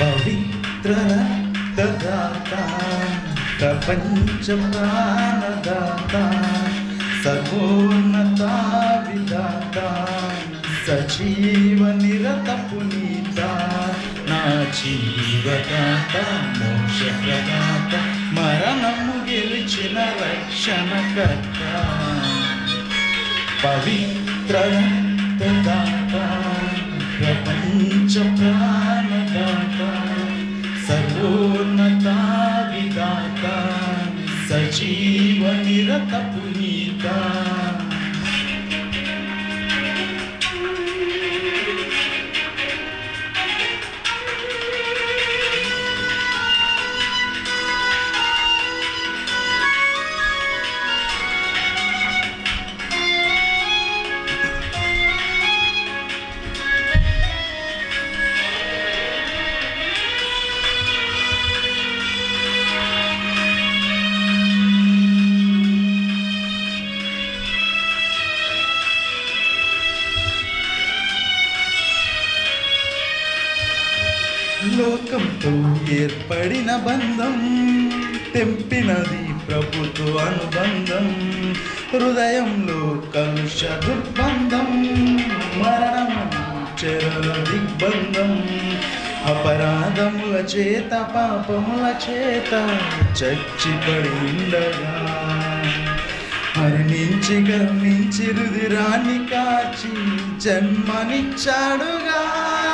పవిత్ర రక్తదాత ప్రపంచ ప్రాణదాత సర్వోన్నత విధాత సజీవ నిరత పునీత నా జీవదాత మోక్ష ప్రదాత మరణము గెలిచిన రక్షణకర్త పవిత్ర రక్తదాత ప్రపంచ ప్రాణదాత సర్వోన్నత విదాత సజీవ నిరత పునీత లోకంతో ఏర్పడిన బంధం తెంపినది ప్రభుత్వ అనుబంధం హృదయంలో కలుష దుర్బంధం మరణం చెరల దిగ్బంధం అపరాధముల చేత పాపముల చేత చచ్చిపడి ఉండగా మరణించి గర్ణించి రుదిరాన్ని కాచి జన్మనిచ్చాడుగా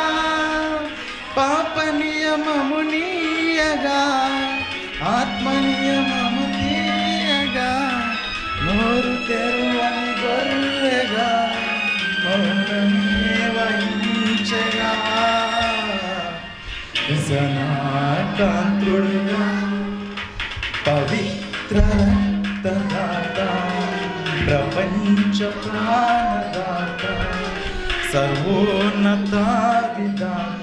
పాప నియమము నీయగా ఆత్మ నియమము తీయగా నోరు తెరువని గొర్రెగా మౌనమే వహించగా విసనాకాంతుడుగా పవిత్ర రక్తదాత ప్రపంచ ప్రాణదాత సర్వోన్నత విదాత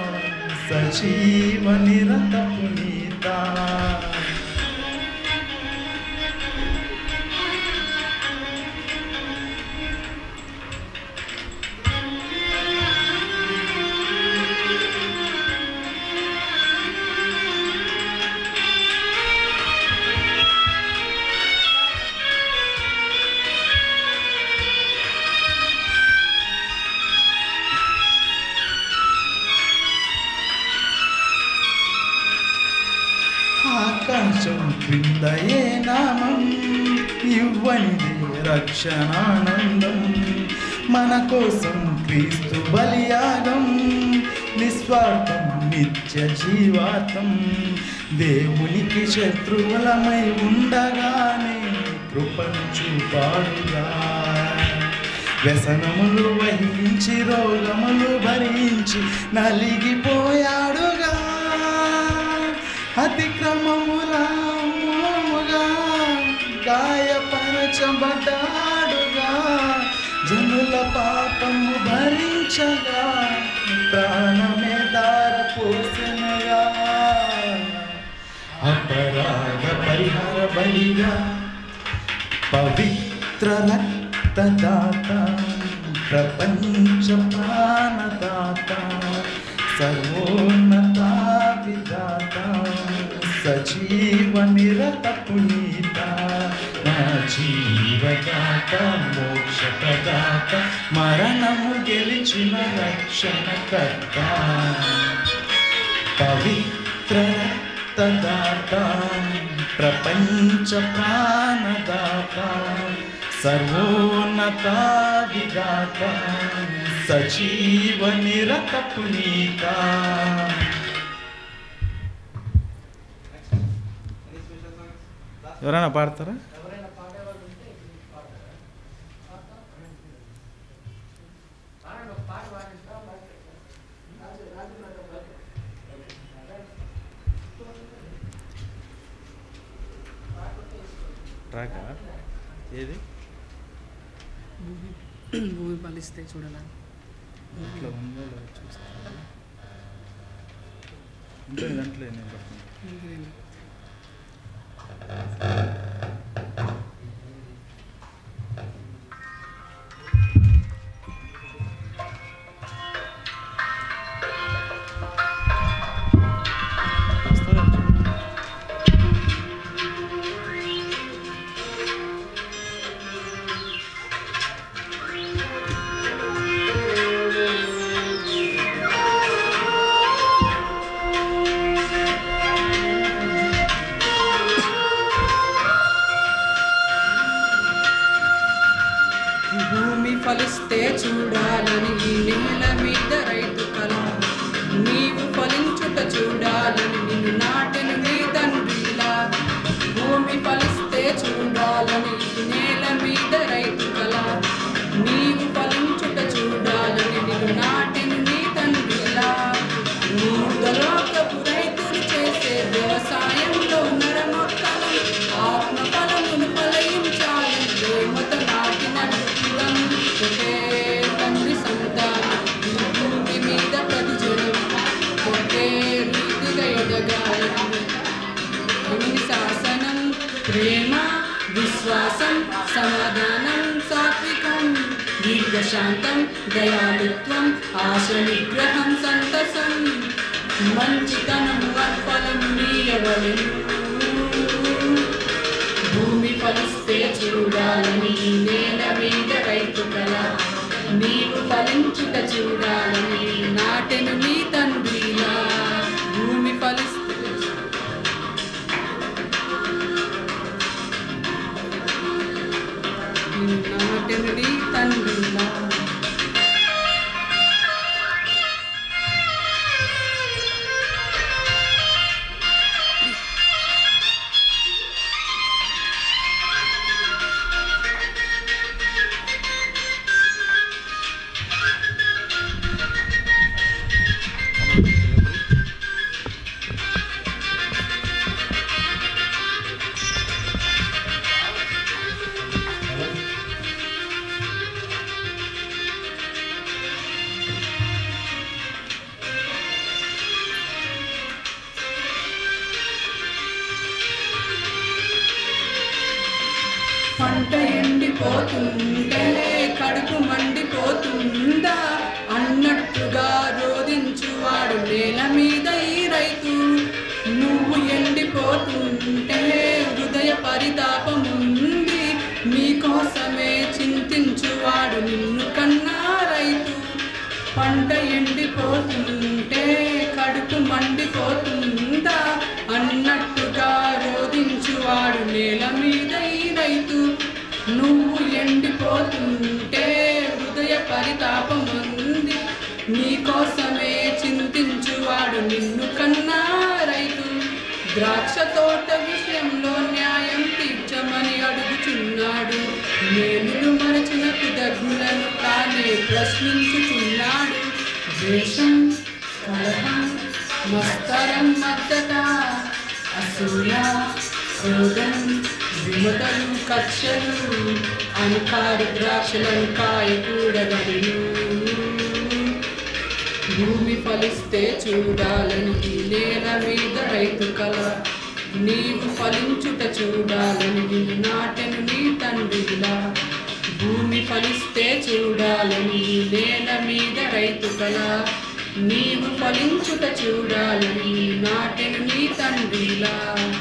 సజీవ నిరత పునీత ఆకాశం క్రింద ఏ నామం ఇవ్వనిదే రక్షణానందం మన కోసం క్రీస్తు బలియాగం నిస్వార్థం నిత్య జీవాతం దేవునికి శత్రువులమై ఉండగానే కృపను చూపాడుగా వ్యసనములు వహించి రోగములు భరించి నలిగిపోయాడుగా అతిక్రమముల మోముగా గాయపరచబడ్డాడుగా జనుల పాపము భరించగా ప్రాణమే దార పోసనగా అపరాధ పరిహార బలిగా పవిత్ర రక్తదాత ప్రపంచ ప్రాణదాత సర్వోన్నత విదాత సజీవ నిరత పునీత నా జీవదాత మోక్ష ప్రదాత మరణము గెలిచిన రక్షణకర్త పవిత్ర రక్తదాత ప్రపంచ ప్రాణదాత సర్వోన్నత విదాత సజీవ నిరత పునీత ఎవరైనా పాడతారా ట్రాకా ఏది భూమి ఫలిస్తే చూడాలని ఇట్లా ఉందో లేదో చూస్తాను ఉంటుంది దాంట్లో నేను పడుతుంది ఇంకేంటి? ఆ నిన్ను నాటెను నీ తండ్రిలా భూమి ఫలిస్తే చూడాలని ఈ నేల మీద రైతు కల నీవు ఫలించుట చూడాలని నిన్ను నాటెను నీ తండ్రిలా మూడలోకపు రైతులు చేసే వ్యవసాయంలో నరమొక్కలం ఆత్మ ఫలమును ఫలయించాలని ప్రేమతో నాటిన విత్తులం ఒకే తండ్రి సంతానం ఈ భూమి మీద ప్రతి జనం ఒకే రీతిగా ఎదగాలని దేవుని శాసనం ప్రేమ విశ్వాసం సమాధానం సాత్వికం దీర్ఘశాంతం దయాళుత్వం ఆశ నిగ్రహం సంతసం మంచితనం ఫలము నీయవలెను భూమి ఫలిస్తే చూడాలని ఈ నేల మీద రైతు కల నీవు ఫలించుట చూడాలని నాటెను నీ తండ్రిలా భూమి ఫలిస్తే నిన్ను నాటెను నీ తండ్రిలా పంట ఎండిపోతుంటే కడుపు మండిపోతుందా అన్నట్టుగా రోధించువాడు నేల మీద ఈ రైతు నువ్వు ఎండిపోతుంటే హృదయ పరితాపముంది నీకోసమే చింతించువాడు నిన్ను కన్నా రైతు పంట ఎండిపోతుంటే కడుపు మండిపోతుందా అన్నట్టుగా రోధించువాడు నేల మీద ఈ రైతు నువ్వు ఎండిపోతుంటే హృదయ పరితాపం ఉంది నీకోసమే చింతించువాడు నిన్ను కన్నా రైతు ద్రాక్ష తోట విషయంలో న్యాయం తీర్చమని అడుగుచున్నాడు మేలులు మరచిన కృతజ్ఞులను తానే ప్రశ్నించుచున్నాడు ద్వేషం కలహం మస్తరం మద్దత అసూయ క్రోధం విమతలు కక్షలు అనుకారు ద్రాక్షలను కాయకూడదను భూమి ఫలిస్తే చూడాలని ఈ నేల మీద రైతు కల నీవు ఫలించుట చూడాలని నిన్ను నాటెను నీ తండ్రిలా భూమి ఫలిస్తే చూడాలని ఈ నేల మీద రైతు కల నీవు ఫలించుట చూడాలని నాటెను నీ తండ్రిలా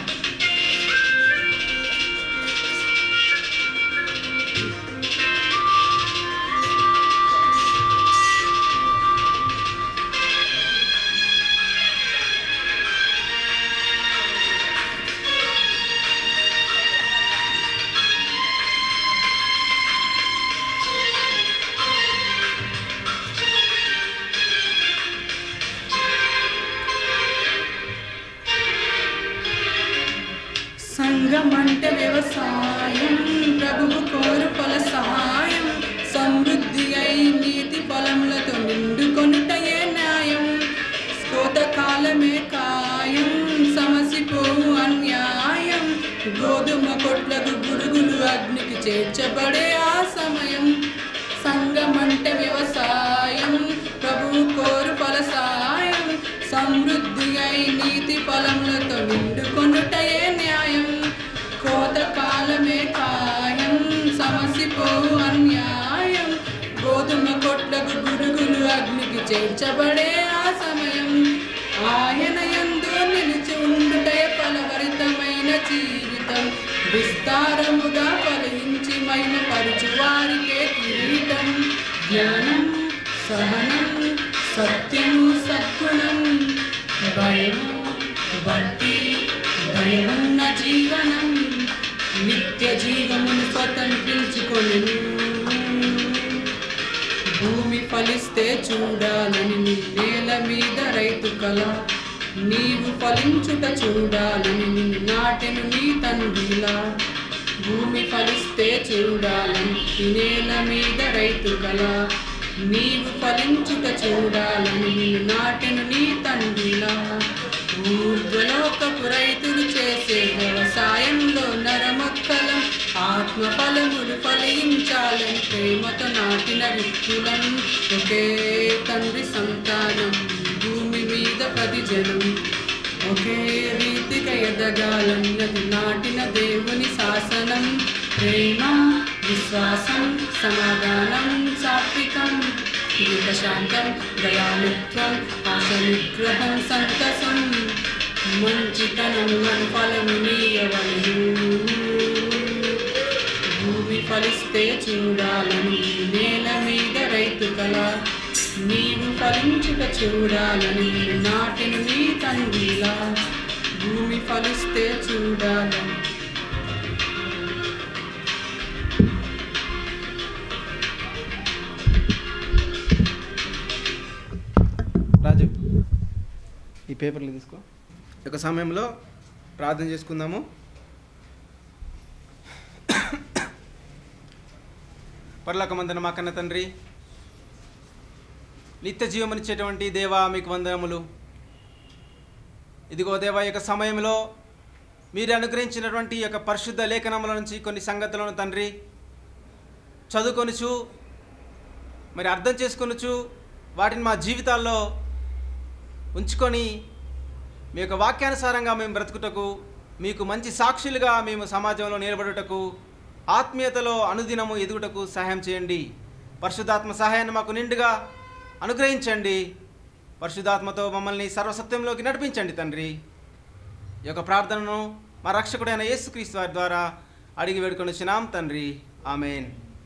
సంఘం అంటే వ్యవసాయం ప్రభువు కోరు ఫల సహాయం సమృద్ధి అయి నీతి ఫలములతో నిండుకొనుటయే న్యాయం కోత కాలమే కాయం సమసిపోవు అన్యాయం గోధుమ కొట్లకు గురుగులు అగ్నికి చేర్చబడే ఆ సమయం సంఘం అంటే వ్యవసాయం ప్రభువు కోరు ఫల సాయం సమృద్ధి అయి నీతి ఫలములతో నిండుకొనుటయే న్యాయం కోత కాలమే కాయం సమసిపోవు అన్యాయం గోధుమ కొట్లకు గురుగులు అగ్నికి చేర్చబడే ఆ సమయం ఆయన యందు నిలిచి ఉండుటే ఫలభరితమైన జీవితం విస్తారముగా ఫలించి మహిమ పరుచు వారికే కిరీటం జ్ఞానం సహనం సత్యము సద్గుణం భయం భక్తి భయమున్న జీవనం నిత్య జీవమును స్వతంత్రించుకొని భూమి ఫలిస్తే చూడాలని నీ నేల మీద రైతు కల నీవు ఫలించుట చూడాలని నిన్ను నాటెను నీ తండ్రిలా భూమి ఫలిస్తే చూడాలని ఈ నేల మీద రైతు కల నీవు ఫలించుట చూడాలని నిన్ను నాటెను నీ తండ్రిలా ఊర్ధ్వలోకపు రైతులు చేసే వ్యవసాయంలో నరమక్కలం ఆత్మ ఫలములు ఫలించాలని ప్రేమతో నాటిన విత్తులం ఒకే తండ్రి సంతానం భూమి మీద ప్రతి జనం ఒకే రీతిగా ఎదగాలన్నది నాటిన దేవుని శాసనం ప్రేమ విశ్వాసం సమాధానం సాత్వికం శాంతం దయాళుత్వం ఆశ నిగ్రహం సంతసం మంచితనము మన ఫలము నీయవలను భూమి ఫలిస్తే చూడాలని నేల మీద రైతు కల నీవు ఫలించుట చూడాలని నాటిన నీ తండ్రిలా భూమి ఫలిస్తే చూడాలని రాజు ఈ పేపర్లు తీసుకో ఒక సమయంలో ప్రార్థన చేసుకుందాము పర్లోక మందన మా కన్న తండ్రి నిత్య జీవమనిచ్చేటువంటి దేవా మీకు వందనములు ఇదిగో దేవా ఈ యొక్క సమయంలో మీరు అనుగ్రహించినటువంటి ఈ యొక్క పరిశుద్ధ లేఖనముల నుంచి కొన్ని సంగతులను తండ్రి చదువుకొనుచు మరి అర్థం చేసుకొనుచు వాటిని మా జీవితాల్లో ఉంచుకొని మీ యొక్క వాక్యానుసారంగా మేము బ్రతుకుటకు మీకు మంచి సాక్షులుగా మేము సమాజంలో నిలబడుటకు ఆత్మీయతలో అనుదినము ఎదుగుటకు సహాయం చేయండి పరిశుద్ధాత్మ సహాయాన్ని మాకు నిండుగా అనుగ్రహించండి పరిశుద్ధాత్మతో మమ్మల్ని సర్వసత్యంలోకి నడిపించండి తండ్రి ఈ యొక్క ప్రార్థనను మా రక్షకుడైన యేసుక్రీస్తు వారి ద్వారా అడిగి వేడుకొని వచ్చినాం తండ్రి ఆమెన్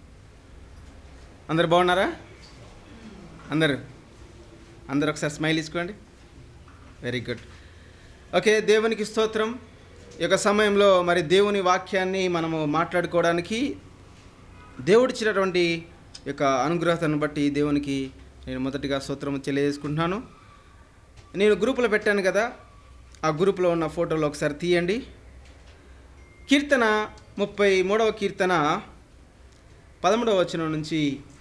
అందరు బాగున్నారా అందరు అందరు ఒకసారి స్మైల్ ఇచ్చుకోండి వెరీ గుడ్ ఓకే దేవునికి స్తోత్రం ఈ యొక్క సమయంలో మరి దేవుని వాక్యాన్ని మనము మాట్లాడుకోవడానికి దేవుడిచ్చినటువంటి యొక్క అనుగ్రహతను బట్టి దేవునికి నేను మొదటిగా స్తోత్రం తెలియజేసుకుంటున్నాను నేను గ్రూపులో పెట్టాను కదా ఆ గ్రూపులో ఉన్న ఫోటోలు ఒకసారి తీయండి కీర్తన ముప్పై మూడవ కీర్తన పదమూడవ వచనం నుంచి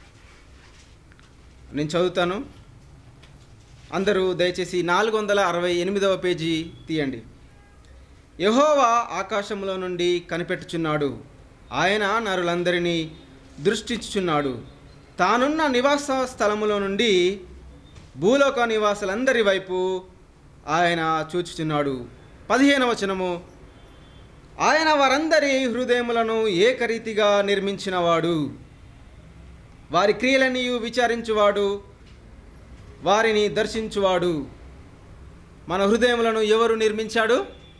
నేను చదువుతాను అందరూ దయచేసి నాలుగు వందల అరవై ఎనిమిదవ పేజీ తీయండి యహోవా ఆకాశంలో నుండి కనిపెట్టుచున్నాడు ఆయన నరులందరినీ దృష్టించుచున్నాడు తానున్న నివాస స్థలములో నుండి భూలోక నివాసులందరి వైపు ఆయన చూచుచున్నాడు పదిహేనవ వచనము ఆయన వారందరి హృదయములను ఏకరీతిగా నిర్మించినవాడు వారి క్రియలన్నీ విచారించువాడు వారిని దర్శించువాడు మన హృదయములను ఎవరు నిర్మించాడు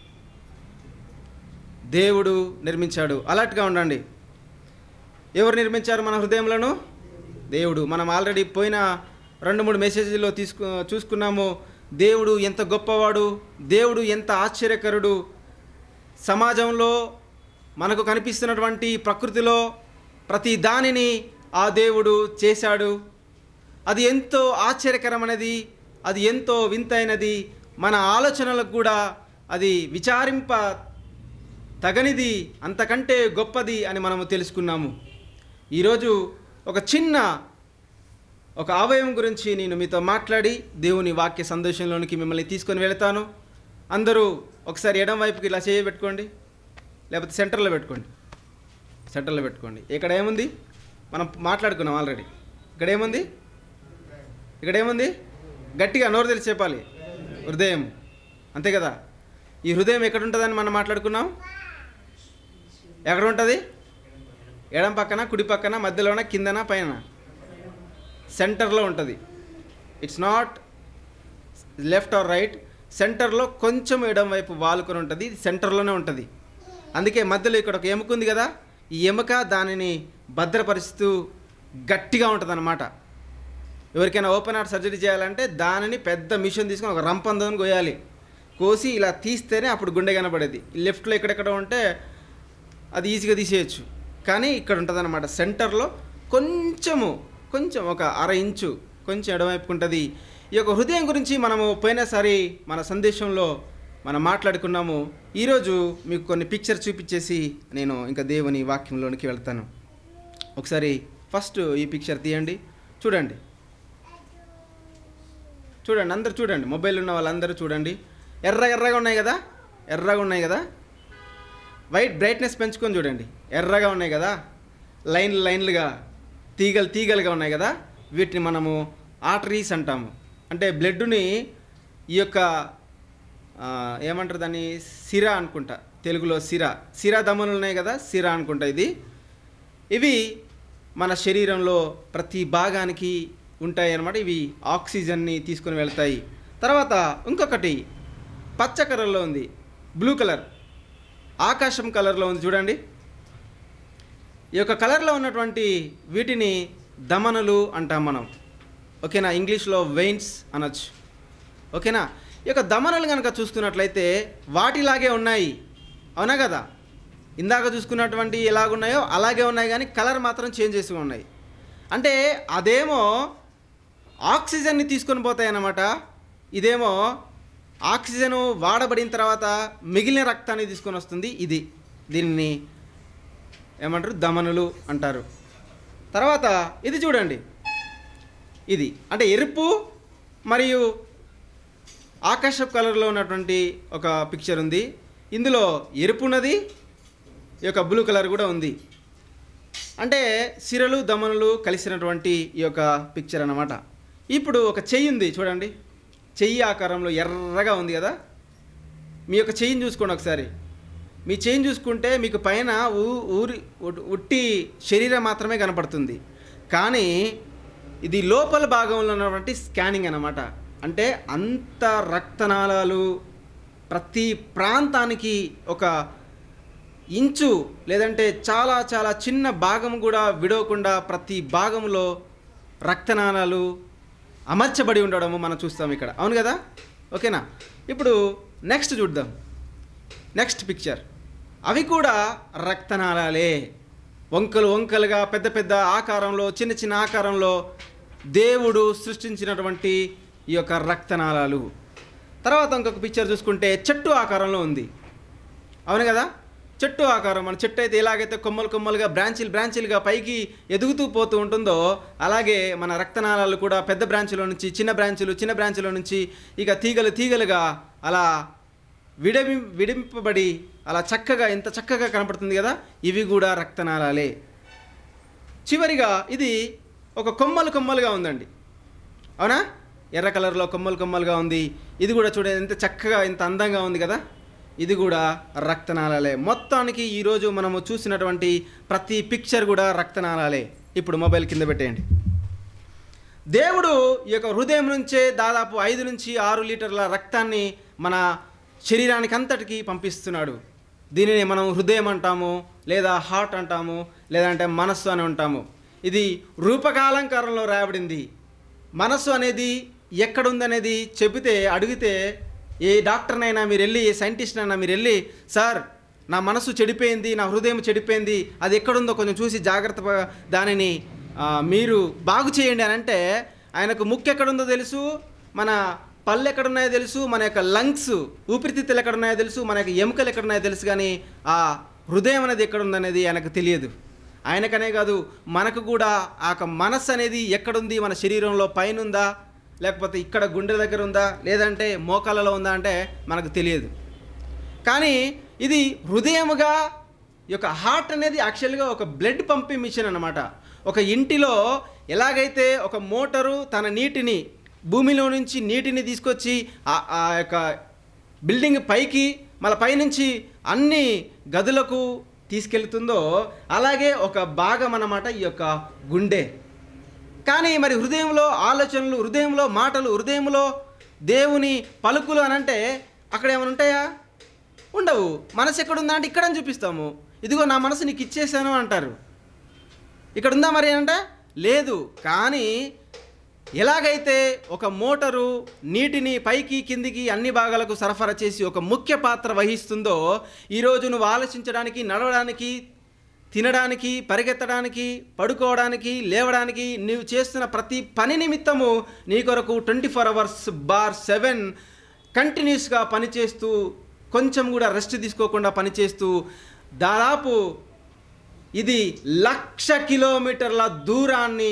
దేవుడు నిర్మించాడు అలర్ట్గా ఉండండి ఎవరు నిర్మించారు మన హృదయములను దేవుడు మనం ఆల్రెడీ పోయిన రెండు మూడు మెసేజ్లో తీసుకు చూసుకున్నాము దేవుడు ఎంత గొప్పవాడు దేవుడు ఎంత ఆశ్చర్యకరుడు సమాజంలో మనకు కనిపిస్తున్నటువంటి ప్రకృతిలో ప్రతి దానిని ఆ దేవుడు చేశాడు అది ఎంతో ఆశ్చర్యకరమైనది అది ఎంతో వింతైనది మన ఆలోచనలకు కూడా అది విచారింప తగనిది అంతకంటే గొప్పది అని మనము తెలుసుకున్నాము ఈరోజు ఒక చిన్న ఒక అవయవం గురించి నేను మీతో మాట్లాడి దేవుని వాక్య సందేశంలోనికి మిమ్మల్ని తీసుకొని వెళతాను అందరూ ఒకసారి ఎడం వైపుకి ఇలా చేయి పెట్టుకోండి లేకపోతే సెంటర్లో పెట్టుకోండి సెంటర్లో పెట్టుకోండి ఇక్కడ ఏముంది మనం మాట్లాడుకున్నాం ఆల్రెడీ ఇక్కడ ఏముంది ఇక్కడ ఏముంది గట్టిగా నోరు తెలిసి చెప్పాలి హృదయం అంతే కదా ఈ హృదయం ఎక్కడ ఉంటుందని మనం మాట్లాడుకున్నాం ఎక్కడ ఉంటుంది ఎడం పక్కన కుడి పక్కన మధ్యలోన కిందన పైన సెంటర్లో ఉంటుంది it's not left or right సెంటర్లో కొంచెం ఎడం వైపు వాలుకొని ఉంటుంది ఇది సెంటర్లోనే ఉంటుంది అందుకే మధ్యలో ఇక్కడ ఒక ఎముక ఉంది కదా ఈ ఎముక దానిని భద్రపరుస్తూ గట్టిగా ఉంటుంది అనమాట ఎవరికైనా ఓపెన్ హార్ట్ సర్జరీ చేయాలంటే దానిని పెద్ద మిషన్ తీసుకొని ఒక రంపందని కోయాలి కోసి ఇలా తీస్తేనే అప్పుడు గుండె కనబడేది లెఫ్ట్లో ఎక్కడెక్కడ ఉంటే అది ఈజీగా తీసేయచ్చు కానీ ఇక్కడ ఉంటుంది అనమాట సెంటర్లో కొంచెము కొంచెం ఒక అర ఇంచు కొంచెం ఎడమవైపు ఉంటుంది ఈ యొక్క హృదయం గురించి మనము పోయినసారి మన సందేశంలో మనం మాట్లాడుకున్నాము ఈరోజు మీకు కొన్ని పిక్చర్ చూపించేసి నేను ఇంకా దేవుని వాక్యంలోనికి వెళ్తాను ఒకసారి ఫస్ట్ ఈ పిక్చర్ తీయండి చూడండి చూడండి అందరు చూడండి మొబైల్ ఉన్న వాళ్ళందరూ చూడండి ఎర్ర ఎర్రగా ఉన్నాయి కదా ఎర్రగా ఉన్నాయి కదా వైట్ బ్రైట్నెస్ పెంచుకొని చూడండి ఎర్రగా ఉన్నాయి కదా లైన్లు లైన్లుగా తీగలు తీగలుగా ఉన్నాయి కదా వీటిని మనము ఆర్టరీస్ అంటాము అంటే బ్లడ్ని ఈ యొక్క ఆ, ఏమంటారు దాన్ని సిరా అనుకుంటా తెలుగులో సిరా సిరా దమనులు ఉన్నాయి కదా సిరా అనుకుంటా ఇది ఇవి మన శరీరంలో ప్రతి భాగానికి ఉంటాయి అన్నమాట ఇవి ఆక్సిజన్ని తీసుకొని వెళ్తాయి తర్వాత ఇంకొకటి పచ్చ కలర్లో ఉంది బ్లూ కలర్ ఆకాశం కలర్లో ఉంది చూడండి ఈ యొక్క కలర్లో ఉన్నటువంటి వీటిని దమనులు అంటాం మనం ఓకేనా ఇంగ్లీష్లో వెయిన్స్ అనొచ్చు ఓకేనా ఈ యొక్క దమనలు కనుక చూసుకున్నట్లయితే వాటిలాగే ఉన్నాయి అవునా కదా ఇందాక చూసుకున్నటువంటి ఎలాగున్నాయో అలాగే ఉన్నాయి కానీ కలర్ మాత్రం చేంజ్ చేసి ఉన్నాయి అంటే అదేమో ఆక్సిజన్ని తీసుకొని పోతాయి అన్నమాట ఇదేమో ఆక్సిజన్ వాడబడిన తర్వాత మిగిలిన రక్తాన్ని తీసుకొని వస్తుంది ఇది దీనిని ఏమంటారు దమనులు అంటారు తర్వాత ఇది చూడండి ఇది అంటే ఎరుపు మరియు ఆకాశపు కలర్లో ఉన్నటువంటి ఒక పిక్చర్ ఉంది ఇందులో ఎరుపు ఉన్నది ఈ యొక్క బ్లూ కలర్ కూడా ఉంది అంటే సిరలు దమనులు కలిసినటువంటి ఈ యొక్క పిక్చర్ అన్నమాట ఇప్పుడు ఒక చెయ్యి ఉంది చూడండి చెయ్యి ఆకారంలో ఎర్రగా ఉంది కదా మీ యొక్క చెయ్యిని చూసుకోండి ఒకసారి మీ చెయ్యిని చూసుకుంటే మీకు పైన ఊ- ఊరి ఉట్- ఉట్టి శరీరం మాత్రమే కనపడుతుంది కానీ ఇది లోపల భాగంలో ఉన్నటువంటి స్కానింగ్ అన్నమాట అంటే అంత రక్తనాళాలు ప్రతి ప్రాంతానికి ఒక ఇంచు లేదంటే చాలా చాలా చిన్న భాగం కూడా విడవకుండా ప్రతి భాగంలో రక్తనాళాలు అమర్చబడి ఉండడము మనం చూస్తాం ఇక్కడ అవును కదా ఓకేనా ఇప్పుడు నెక్స్ట్ చూద్దాం నెక్స్ట్ పిక్చర్ అవి కూడా రక్తనాళాలే వంకలు వంకలుగా పెద్ద పెద్ద ఆకారంలో చిన్న చిన్న ఆకారంలో దేవుడు సృష్టించినటువంటి ఈ యొక్క రక్తనాళాలు తర్వాత ఇంకొక పిక్చర్ చూసుకుంటే చెట్టు ఆకారంలో ఉంది అవును కదా చెట్టు ఆకారం మన చెట్టు అయితే ఎలాగైతే కొమ్మలు కొమ్మలుగా బ్రాంచీలు బ్రాంచీలుగా పైకి ఎదుగుతూ పోతూ ఉంటుందో అలాగే మన రక్తనాళాలు కూడా పెద్ద బ్రాంచ్లో నుంచి చిన్న బ్రాంచులు చిన్న బ్రాంచ్లో నుంచి ఇక తీగలు తీగలుగా అలా విడమి విడింపబడి అలా చక్కగా ఎంత చక్కగా కనపడుతుంది కదా ఇవి కూడా రక్తనాళాలే చివరిగా ఇది ఒక కొమ్మలు కొమ్మలుగా ఉందండి అవునా ఎర్ర కలర్లో కొమ్మలు కొమ్మలుగా ఉంది ఇది కూడా చూడండి ఎంత చక్కగా ఎంత అందంగా ఉంది కదా ఇది కూడా రక్తనాళాలే మొత్తానికి ఈరోజు మనము చూసినటువంటి ప్రతి పిక్చర్ కూడా రక్తనాళాలే ఇప్పుడు మొబైల్ కింద పెట్టేయండి దేవుడు ఈ యొక్క హృదయం నుంచే దాదాపు ఐదు నుంచి ఆరు లీటర్ల రక్తాన్ని మన శరీరానికి అంతటికి పంపిస్తున్నాడు దీనిని మనం హృదయం అంటాము లేదా హార్ట్ అంటాము లేదంటే మనస్సు అని అంటాము ఇది రూపకాలంకారంలో రాయబడింది మనస్సు అనేది ఎక్కడుందనేది చెబితే అడిగితే ఏ డాక్టర్నైనా మీరు వెళ్ళి ఏ సైంటిస్ట్ అయినా మీరు వెళ్ళి సార్ నా మనసు చెడిపోయింది నా హృదయం చెడిపోయింది అది ఎక్కడుందో కొంచెం చూసి జాగ్రత్త దానిని ఆ, మీరు బాగు చేయండి అని అంటే ఆయనకు ముక్కు ఎక్కడుందో తెలుసు మన పళ్ళు ఎక్కడున్నాయో తెలుసు మన యొక్క లంగ్స్ ఊపిరితిత్తులు ఎక్కడున్నాయో తెలుసు మన యొక్క ఎముకలు ఎక్కడున్నాయో తెలుసు కానీ ఆ హృదయం అనేది ఎక్కడుందనేది ఆయనకు తెలియదు ఆయనకనే కాదు మనకు కూడా ఆ యొక్క మనస్సు అనేది ఎక్కడుంది మన శరీరంలో పైన ఉందా లేకపోతే ఇక్కడ గుండె దగ్గర ఉందా లేదంటే మోకాలలో ఉందా అంటే మనకు తెలియదు కానీ ఇది హృదయముగా ఈ యొక్క హార్ట్ అనేది యాక్చువల్గా ఒక బ్లడ్ పంపింగ్ మిషన్ అన్నమాట ఒక ఇంటిలో ఎలాగైతే ఒక మోటారు తన నీటిని భూమిలో నుంచి నీటిని తీసుకొచ్చి ఆ- ఆ యొక్క బిల్డింగ్ పైకి మళ్ళీ పైనుంచి అన్ని గదులకు తీసుకెళ్తుందో అలాగే ఒక భాగం అన్నమాట ఈ యొక్క గుండె కానీ మరి హృదయంలో ఆలోచనలు హృదయంలో మాటలు హృదయంలో దేవుని పలుకులు అని అంటే అక్కడ ఏమైనా ఉంటాయా ఉండవు మనసు ఎక్కడ ఉందా అంటే ఇక్కడ చూపిస్తాము ఇదిగో నా మనసు నీకు ఇచ్చేసాను అంటారు ఇక్కడ ఉందా మరి అంటే లేదు కానీ ఎలాగైతే ఒక మోటారు నీటిని పైకి కిందికి అన్ని భాగాలకు సరఫరా చేసి ఒక ముఖ్య పాత్ర వహిస్తుందో ఈరోజు నువ్వు ఆలోచించడానికి నడవడానికి తినడానికి పరిగెత్తడానికి పడుకోవడానికి లేవడానికి నీవు చేస్తున్న ప్రతి పని నిమిత్తము నీ కొరకు twenty four hours bar seven కంటిన్యూస్గా పనిచేస్తూ కొంచెం కూడా రెస్ట్ తీసుకోకుండా పనిచేస్తూ దాదాపు ఇది లక్ష కిలోమీటర్ల దూరాన్ని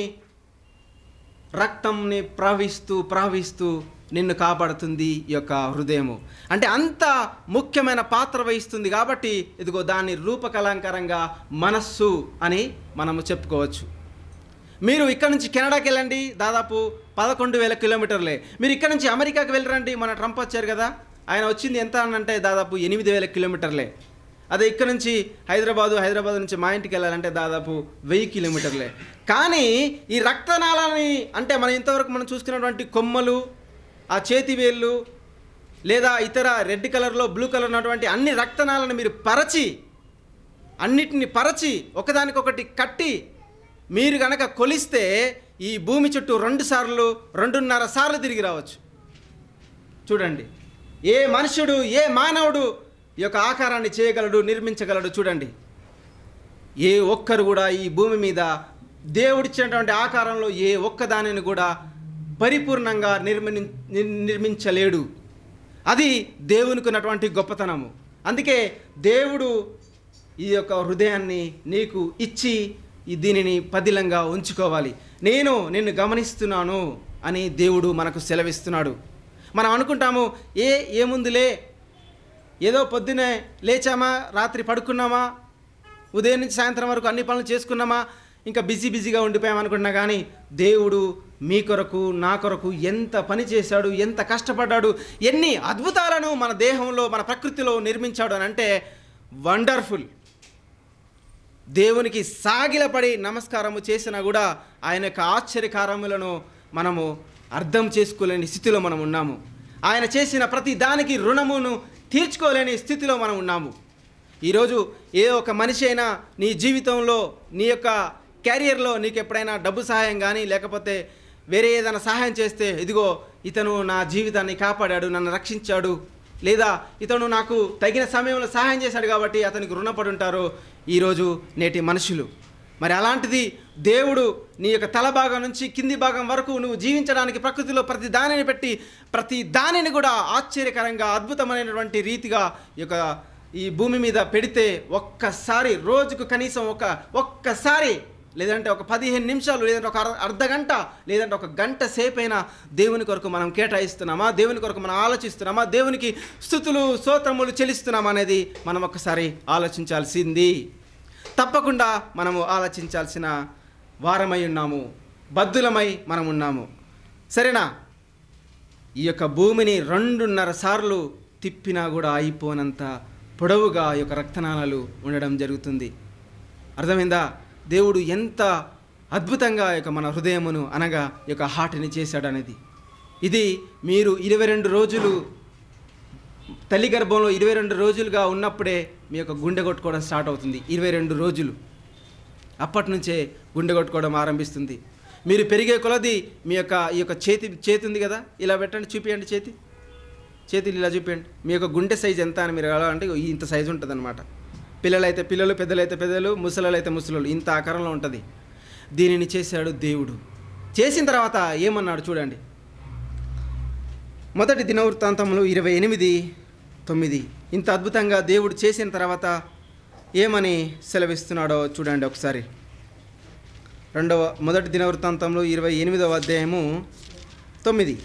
రక్తంని ప్రవహిస్తూ ప్రవహిస్తూ నిన్ను కాపాడుతుంది ఈ యొక్క హృదయము అంటే అంత ముఖ్యమైన పాత్ర వహిస్తుంది కాబట్టి ఇదిగో దాన్ని రూపకలంకరంగా మనస్సు అని మనము చెప్పుకోవచ్చు మీరు ఇక్కడ నుంచి కెనడాకి వెళ్ళండి దాదాపు పదకొండు వేల కిలోమీటర్లే మీరు ఇక్కడ నుంచి అమెరికాకి వెళ్ళరండి మన ట్రంప్ వచ్చారు కదా ఆయన వచ్చింది ఎంత అని అంటే దాదాపు ఎనిమిది వేల కిలోమీటర్లే అదే ఇక్కడ నుంచి హైదరాబాదు హైదరాబాద్ నుంచి మా ఇంటికి వెళ్ళాలంటే దాదాపు వెయ్యి కిలోమీటర్లే కానీ ఈ రక్తనాళాన్ని అంటే మనం ఇంతవరకు మనం చూసుకున్నటువంటి కొమ్మలు ఆ చేతి వేళ్ళు లేదా ఇతర రెడ్ కలర్లో బ్లూ కలర్ ఉన్నటువంటి అన్ని రక్తనాళాలను మీరు పరచి అన్నిటిని పరచి ఒకదానికొకటి కట్టి మీరు గనక కొలిస్తే ఈ భూమి చుట్టూ రెండు సార్లు రెండున్నర సార్లు తిరిగి రావచ్చు చూడండి ఏ మనుషుడు ఏ మానవుడు ఈ యొక్క ఆకారాన్ని చేయగలడు నిర్మించగలడు చూడండి ఏ ఒక్కరు కూడా ఈ భూమి మీద దేవుడిచ్చినటువంటి ఆకారంలో ఏ ఒక్క దానిని కూడా పరిపూర్ణంగా నిర్మిని నిర్- నిర్మించలేడు అది దేవునికి ఉన్నటువంటి గొప్పతనము అందుకే దేవుడు ఈ యొక్క హృదయాన్ని నీకు ఇచ్చి ఈ దీనిని పదిలంగా ఉంచుకోవాలి నేను నిన్ను గమనిస్తున్నాను అని దేవుడు మనకు సెలవిస్తున్నాడు మనం అనుకుంటాము ఏ ఏముందిలే ఏదో పొద్దునే లేచామా రాత్రి పడుకున్నామా ఉదయం నుంచి సాయంత్రం వరకు అన్ని పనులు చేసుకున్నామా ఇంకా బిజీ బిజీగా ఉండిపోయాం అనుకున్నా కానీ దేవుడు మీ కొరకు నా కొరకు ఎంత పని చేశాడు ఎంత కష్టపడ్డాడు ఎన్ని అద్భుతాలను మన దేహంలో మన ప్రకృతిలో నిర్మించాడు అని అంటే వండర్ఫుల్ దేవునికి సాగిలపడి నమస్కారము చేసినా కూడా ఆయన యొక్క ఆశ్చర్యకారములను మనము అర్థం చేసుకోలేని స్థితిలో మనం ఉన్నాము ఆయన చేసిన ప్రతి దానికి రుణమును తీర్చుకోలేని స్థితిలో మనం ఉన్నాము ఈరోజు ఏ ఒక మనిషి అయినా నీ జీవితంలో నీ యొక్క క్యారియర్లో నీకు ఎప్పుడైనా డబ్బు సహాయం కానీ లేకపోతే వేరే ఏదైనా సహాయం చేస్తే ఇదిగో ఇతను నా జీవితాన్ని కాపాడాడు నన్ను రక్షించాడు లేదా ఇతను నాకు తగిన సమయంలో సహాయం చేశాడు కాబట్టి అతనికి రుణపడి ఉంటారు ఈరోజు నేటి మనుషులు మరి అలాంటిది దేవుడు నీ యొక్క తల భాగం నుంచి కింది భాగం వరకు నువ్వు జీవించడానికి ప్రకృతిలో ప్రతి దానిని పెట్టి ప్రతి దానిని కూడా ఆశ్చర్యకరంగా అద్భుతమైనటువంటి రీతిగా ఈ యొక్క ఈ భూమి మీద పెడితే ఒక్కసారి రోజుకు కనీసం ఒక ఒక్కసారి లేదంటే ఒక పదిహేను నిమిషాలు లేదంటే ఒక అర- అర్ధ గంట లేదంటే ఒక గంట సేపైనా దేవుని కొరకు మనం కేటాయిస్తున్నామా దేవుని కొరకు మనం ఆలోచిస్తున్నామా దేవునికి స్థుతులు స్తోత్రములు చెల్లిస్తున్నామా అనేది మనం ఒక్కసారి ఆలోచించాల్సింది తప్పకుండా మనము ఆలోచించాల్సిన వారమై ఉన్నాము బద్దులమై మనం ఉన్నాము సరేనా ఈ యొక్క భూమిని రెండున్నర సార్లు తిప్పినా కూడా అయిపోనంత పొడవుగా ఈ యొక్క రక్తనాళాలు ఉండడం జరుగుతుంది అర్థమైందా దేవుడు ఎంత అద్భుతంగా ఈ యొక్క మన హృదయమును అనగా ఈ యొక్క హార్ట్ని చేశాడు అనేది ఇది మీరు ఇరవై రెండు రోజులు తల్లి గర్భంలో ఇరవై రెండు రోజులుగా ఉన్నప్పుడే మీ యొక్క గుండె కొట్టుకోవడం స్టార్ట్ అవుతుంది ఇరవై రెండు రోజులు అప్పటి నుంచే గుండె కొట్టుకోవడం ఆరంభిస్తుంది మీరు పెరిగే కొలది మీ యొక్క ఈ యొక్క చేతి చేతి ఉంది కదా ఇలా పెట్టండి చూపియండి చేతి చేతులు ఇలా చూపించండి మీ యొక్క గుండె సైజ్ ఎంత అని మీరు కావాలంటే ఇగో ఇంత సైజు ఉంటుంది అనమాట పిల్లలైతే పిల్లలు పెద్దలైతే పెద్దలు ముసలు అయితే ముసలు ఇంత ఆకారంలో ఉంటుంది దీనిని చేశాడు దేవుడు చేసిన తర్వాత ఏమన్నాడు చూడండి మొదటి దినవృత్తాంతంలో ఇరవై ఎనిమిది తొమ్మిది ఇంత అద్భుతంగా దేవుడు చేసిన తర్వాత ఏమని సెలవిస్తున్నాడో చూడండి ఒకసారి రెండవ మొదటి దినవృత్తాంతంలో ఇరవై ఎనిమిదవ అధ్యాయము తొమ్మిది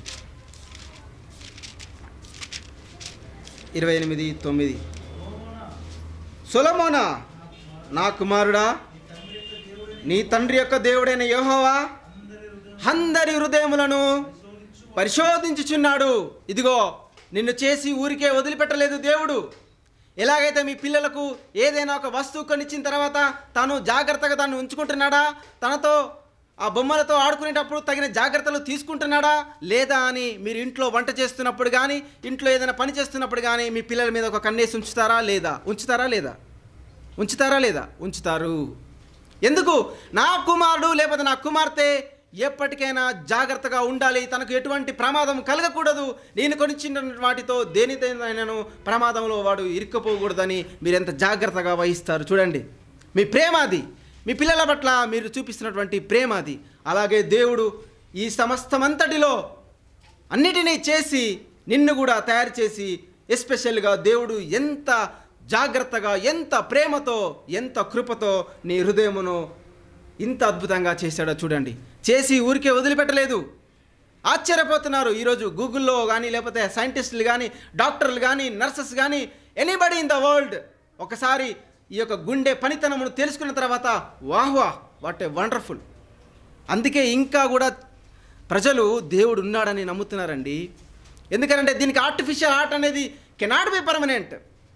ఇరవై ఎనిమిది తొమ్మిది సొలమోనా నా కుమారుడా నీ తండ్రి యొక్క దేవుడైన యెహోవా అందరి హృదయములను పరిశోధించుచున్నాడు ఇదిగో నిన్ను చేసి ఊరికే వదిలిపెట్టలేదు దేవుడు ఎలాగైతే మీ పిల్లలకు ఏదైనా ఒక వస్తువు కొనిచ్చిన తర్వాత తాను జాగ్రత్తగా దాన్ని ఉంచుకుంటున్నాడా తనతో ఆ బొమ్మలతో ఆడుకునేటప్పుడు తగిన జాగ్రత్తలు తీసుకుంటున్నాడా లేదా అని మీరు ఇంట్లో వంట చేస్తున్నప్పుడు కానీ ఇంట్లో ఏదైనా పని చేస్తున్నప్పుడు కానీ మీ పిల్లల మీద ఒక కన్నేసి ఉంచుతారా లేదా ఉంచుతారా లేదా ఉంచుతారా లేదా ఉంచుతారు ఎందుకు నా కుమారుడు లేకపోతే నా కుమార్తె ఎప్పటికైనా జాగ్రత్తగా ఉండాలి తనకు ఎటువంటి ప్రమాదం కలగకూడదు నేను కొనిచ్చిన వాటితో దేనితోనైనాను ప్రమాదంలో వాడు ఇరుక్కుపోకూడదని మీరు ఎంత జాగ్రత్తగా వహిస్తారు చూడండి మీ ప్రేమ అది మీ పిల్లల పట్ల మీరు చూపిస్తున్నటువంటి ప్రేమ అది అలాగే దేవుడు ఈ సమస్తమంతటిలో అన్నిటినీ చేసి నిన్ను కూడా తయారు చేసి ఎస్పెషల్గా దేవుడు ఎంత జాగ్రత్తగా ఎంత ప్రేమతో ఎంత కృపతో నీ హృదయమును ఇంత అద్భుతంగా చేశాడో చూడండి చేసి ఊరికే వదిలిపెట్టలేదు ఆశ్చర్యపోతున్నారు ఈరోజు గూగుల్లో కానీ లేకపోతే సైంటిస్టులు కానీ డాక్టర్లు కానీ నర్సెస్ కానీ ఎనీబడి ఇన్ ద వరల్డ్ ఒకసారి ఈ యొక్క గుండె పనితనమును తెలుసుకున్న తర్వాత వాహ్ వాహ్ వాట్ ఏ వండర్ఫుల్ అందుకే ఇంకా కూడా ప్రజలు దేవుడు ఉన్నాడని నమ్ముతున్నారండి ఎందుకంటే దీనికి ఆర్టిఫిషియల్ హార్ట్ అనేది కెనాట్ బి పర్మనెంట్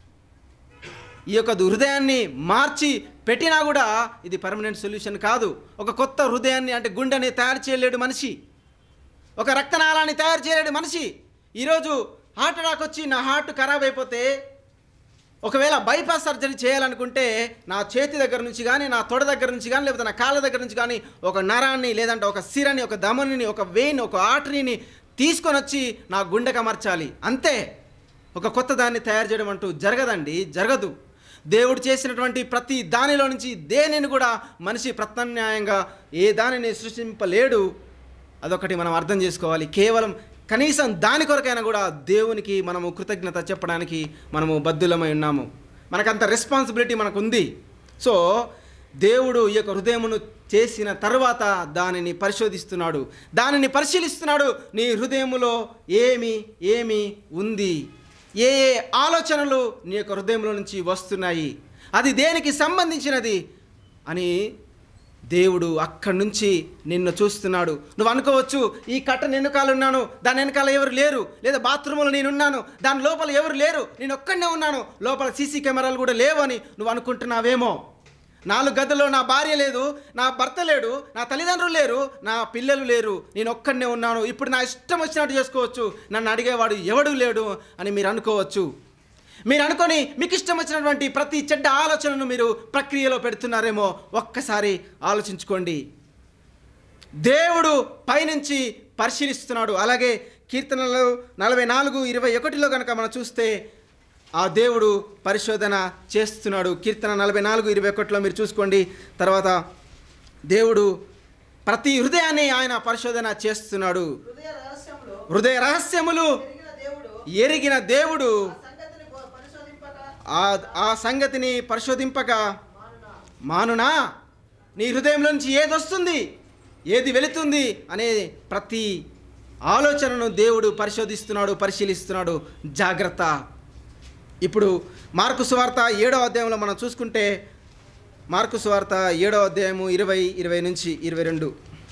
ఈ యొక్క హృదయాన్ని మార్చి పెట్టినా కూడా ఇది పర్మనెంట్ సొల్యూషన్ కాదు ఒక కొత్త హృదయాన్ని అంటే గుండెని తయారు చేయలేడు మనిషి ఒక రక్తనాళాన్ని తయారు చేయలేడు మనిషి ఈరోజు హార్ట్ అటాక్ వచ్చి నా హార్ట్ ఖరాబ్ అయిపోతే ఒకవేళ బైపాస్ సర్జరీ చేయాలనుకుంటే నా చేతి దగ్గర నుంచి కానీ నా తొడ దగ్గర నుంచి కానీ లేకపోతే నా కాళ్ళ దగ్గర నుంచి కానీ ఒక నరాన్ని లేదంటే ఒక సిరని ఒక దమనిని ఒక వెయిన్ ఒక ఆర్టరీని తీసుకొని వచ్చి నా గుండెకి అమర్చాలి అంతే ఒక కొత్త దాన్ని తయారు చేయడం అంటూ జరగదండి జరగదు దేవుడు చేసినటువంటి ప్రతి దానిలో నుంచి దేనిని కూడా మనిషి ప్రత్యామ్నాయంగా ఏ దానిని సృష్టింపలేడు అదొకటి మనం అర్థం చేసుకోవాలి కేవలం కనీసం దాని కొరకైనా కూడా దేవునికి మనము కృతజ్ఞత చెప్పడానికి మనము బద్దులమై ఉన్నాము మనకంత రెస్పాన్సిబిలిటీ మనకు ఉంది సో దేవుడు ఈ యొక్క హృదయమును చేసిన తర్వాత దానిని పరిశోధిస్తున్నాడు దానిని పరిశీలిస్తున్నాడు నీ హృదయములో ఏమి ఏమి ఉంది ఏ ఏ ఆలోచనలు నీ యొక్క హృదయంలో నుంచి వస్తున్నాయి అది దేనికి సంబంధించినది అని దేవుడు అక్కడి నుంచి నిన్ను చూస్తున్నాడు నువ్వు అనుకోవచ్చు ఈ కట్ట వెనుకాల ఉన్నాను దాని వెనకాల ఎవరు లేరు లేదా బాత్రూంలో నేనున్నాను దాని లోపల ఎవరు లేరు నేను ఒక్కడనే ఉన్నాను లోపల సీసీ కెమెరాలు కూడా లేవని నువ్వు అనుకుంటున్నావేమో నాలుగు గదుల్లో నా భార్య లేదు నా భర్త లేడు నా తల్లిదండ్రులు లేరు నా పిల్లలు లేరు నేను ఒక్కడనే ఉన్నాను ఇప్పుడు నా ఇష్టం వచ్చినట్టు చేసుకోవచ్చు నన్ను అడిగేవాడు ఎవడు లేడు అని మీరు అనుకోవచ్చు మీరు అనుకొని మీకు ఇష్టం వచ్చినటువంటి ప్రతి చెడ్డ ఆలోచనను మీరు ప్రక్రియలో పెడుతున్నారేమో ఒక్కసారి ఆలోచించుకోండి దేవుడు పైనుంచి పరిశీలిస్తున్నాడు అలాగే కీర్తనలు నలభై నాలుగు ఇరవై ఒకటిలో కనుక మనం చూస్తే ఆ దేవుడు పరిశోధన చేస్తున్నాడు కీర్తన నలభై నాలుగు ఇరవై ఒకటిలో మీరు చూసుకోండి తర్వాత దేవుడు ప్రతి హృదయాన్ని ఆయన పరిశోధన చేస్తున్నాడు హృదయ రహస్యములో హృదయ రహస్యములు ఎరిగిన దేవుడు ఎరిగిన దేవుడు ఆ సంగతిని ప- పరిశోధింపక ఆ ఆ సంగతిని పరిశోధింపక మానునా మానునా నీ హృదయంలో నుంచి ఏది వస్తుంది ఏది వెళుతుంది అనే ప్రతి ఆలోచనను దేవుడు పరిశోధిస్తున్నాడు పరిశీలిస్తున్నాడు జాగ్రత్త ఇప్పుడు మార్కు సువార్త ఏడో అధ్యాయంలో మనం చూసుకుంటే మార్కు సువార్త ఏడో అధ్యాయము ఇరవై ఇరవై నుంచి ఇరవై రెండు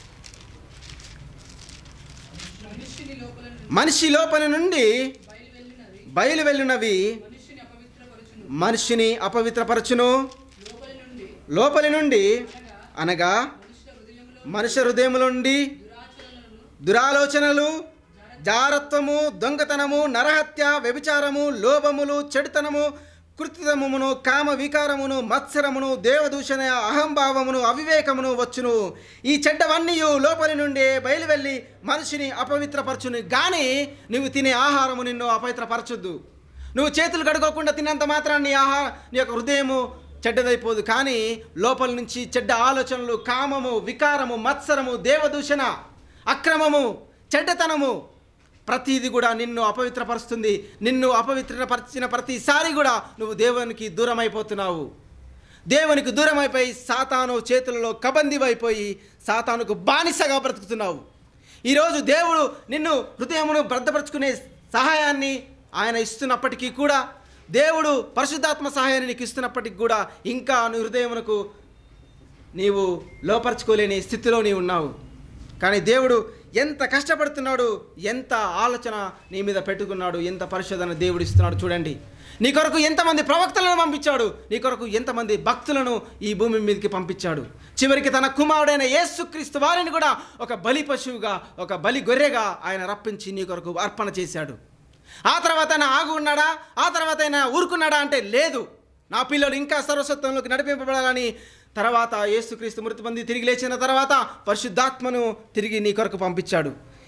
మనిషిని లోపల నుండి మనిషి లోపల నుండి బయలు వెళ్ళినవి బయలు వెళ్ళినవి మనిషిని అపవిత్రపరచును మనిషిని అపవిత్రపరచును లోపలి నుండి లోపలి నుండి అనగా మనుష్య హృదయంలో మనుష్య హృదయముల నుండి దురాచరణలను దురాలోచనలు జారత్వము దొంగతనము నరహత్య వ్యభిచారము లోభములు చెడుతనము కృత్రితమును కామ వికారమును మత్సరమును దేవదూషణ అహంభావమును అవివేకమును వచ్చును ఈ చెడ్డవన్నీ లోపలి నుండి బయలువెళ్ళి మనిషిని అపవిత్రపరచును కానీ నువ్వు తినే ఆహారము నిన్ను అపవిత్రపరచొద్దు నువ్వు చేతులు కడుకోకుండా తిన్నంత మాత్రాన్ని నీ ఆహార నీ యొక్క హృదయము చెడ్డదైపోదు కానీ లోపల నుంచి చెడ్డ ఆలోచనలు కామము వికారము మత్సరము దేవదూషణ అక్రమము చెడ్డతనము ప్రతిది కూడా నిన్ను అపవిత్రపరుస్తుంది నిన్ను అపవిత్రపరిచిన ప్రతిసారి కూడా నువ్వు దేవునికి దూరం అయిపోతున్నావు దేవునికి దూరం అయిపోయి సాతాను చేతులలో కబందివైపోయి సాతానుకు బానిసగా బ్రతుకుతున్నావు ఈరోజు దేవుడు నిన్ను హృదయమును భద్రపరుచుకునే సహాయాన్ని ఆయన ఇస్తున్నప్పటికీ కూడా దేవుడు పరిశుద్ధాత్మ సహాయాన్ని నీకు ఇస్తున్నప్పటికీ కూడా ఇంకా నీ హృదయమునకు నీవు లోపరచుకోలేని స్థితిలో నీవు ఉన్నావు కానీ దేవుడు ఎంత కష్టపడుతున్నాడు ఎంత ఆలోచన నీ మీద పెట్టుకున్నాడు ఎంత పరిశోధన దేవుడు ఇస్తున్నాడు చూడండి నీ కొరకు ఎంతమంది ప్రవక్తలను పంపించాడు నీ కొరకు ఎంతమంది భక్తులను ఈ భూమి మీదకి పంపించాడు చివరికి తన కుమారుడైన యేసుక్రీస్తు వారిని కూడా ఒక బలి పశువుగా ఒక బలి గొర్రెగా ఆయన రప్పించి నీ కొరకు అర్పణ చేశాడు ఆ తర్వాత ఆయన ఆగు ఉన్నాడా ఆ తర్వాత ఆయన ఊరుకున్నాడా అంటే లేదు నా పిల్లలు ఇంకా సర్వసత్వంలోకి నడిపింపబడాలని తర్వాత యేసుక్రీస్తు మృతి పొంది తిరిగి లేచిన తర్వాత పరిశుద్ధాత్మను తిరిగి నీ కొరకు పంపించాడు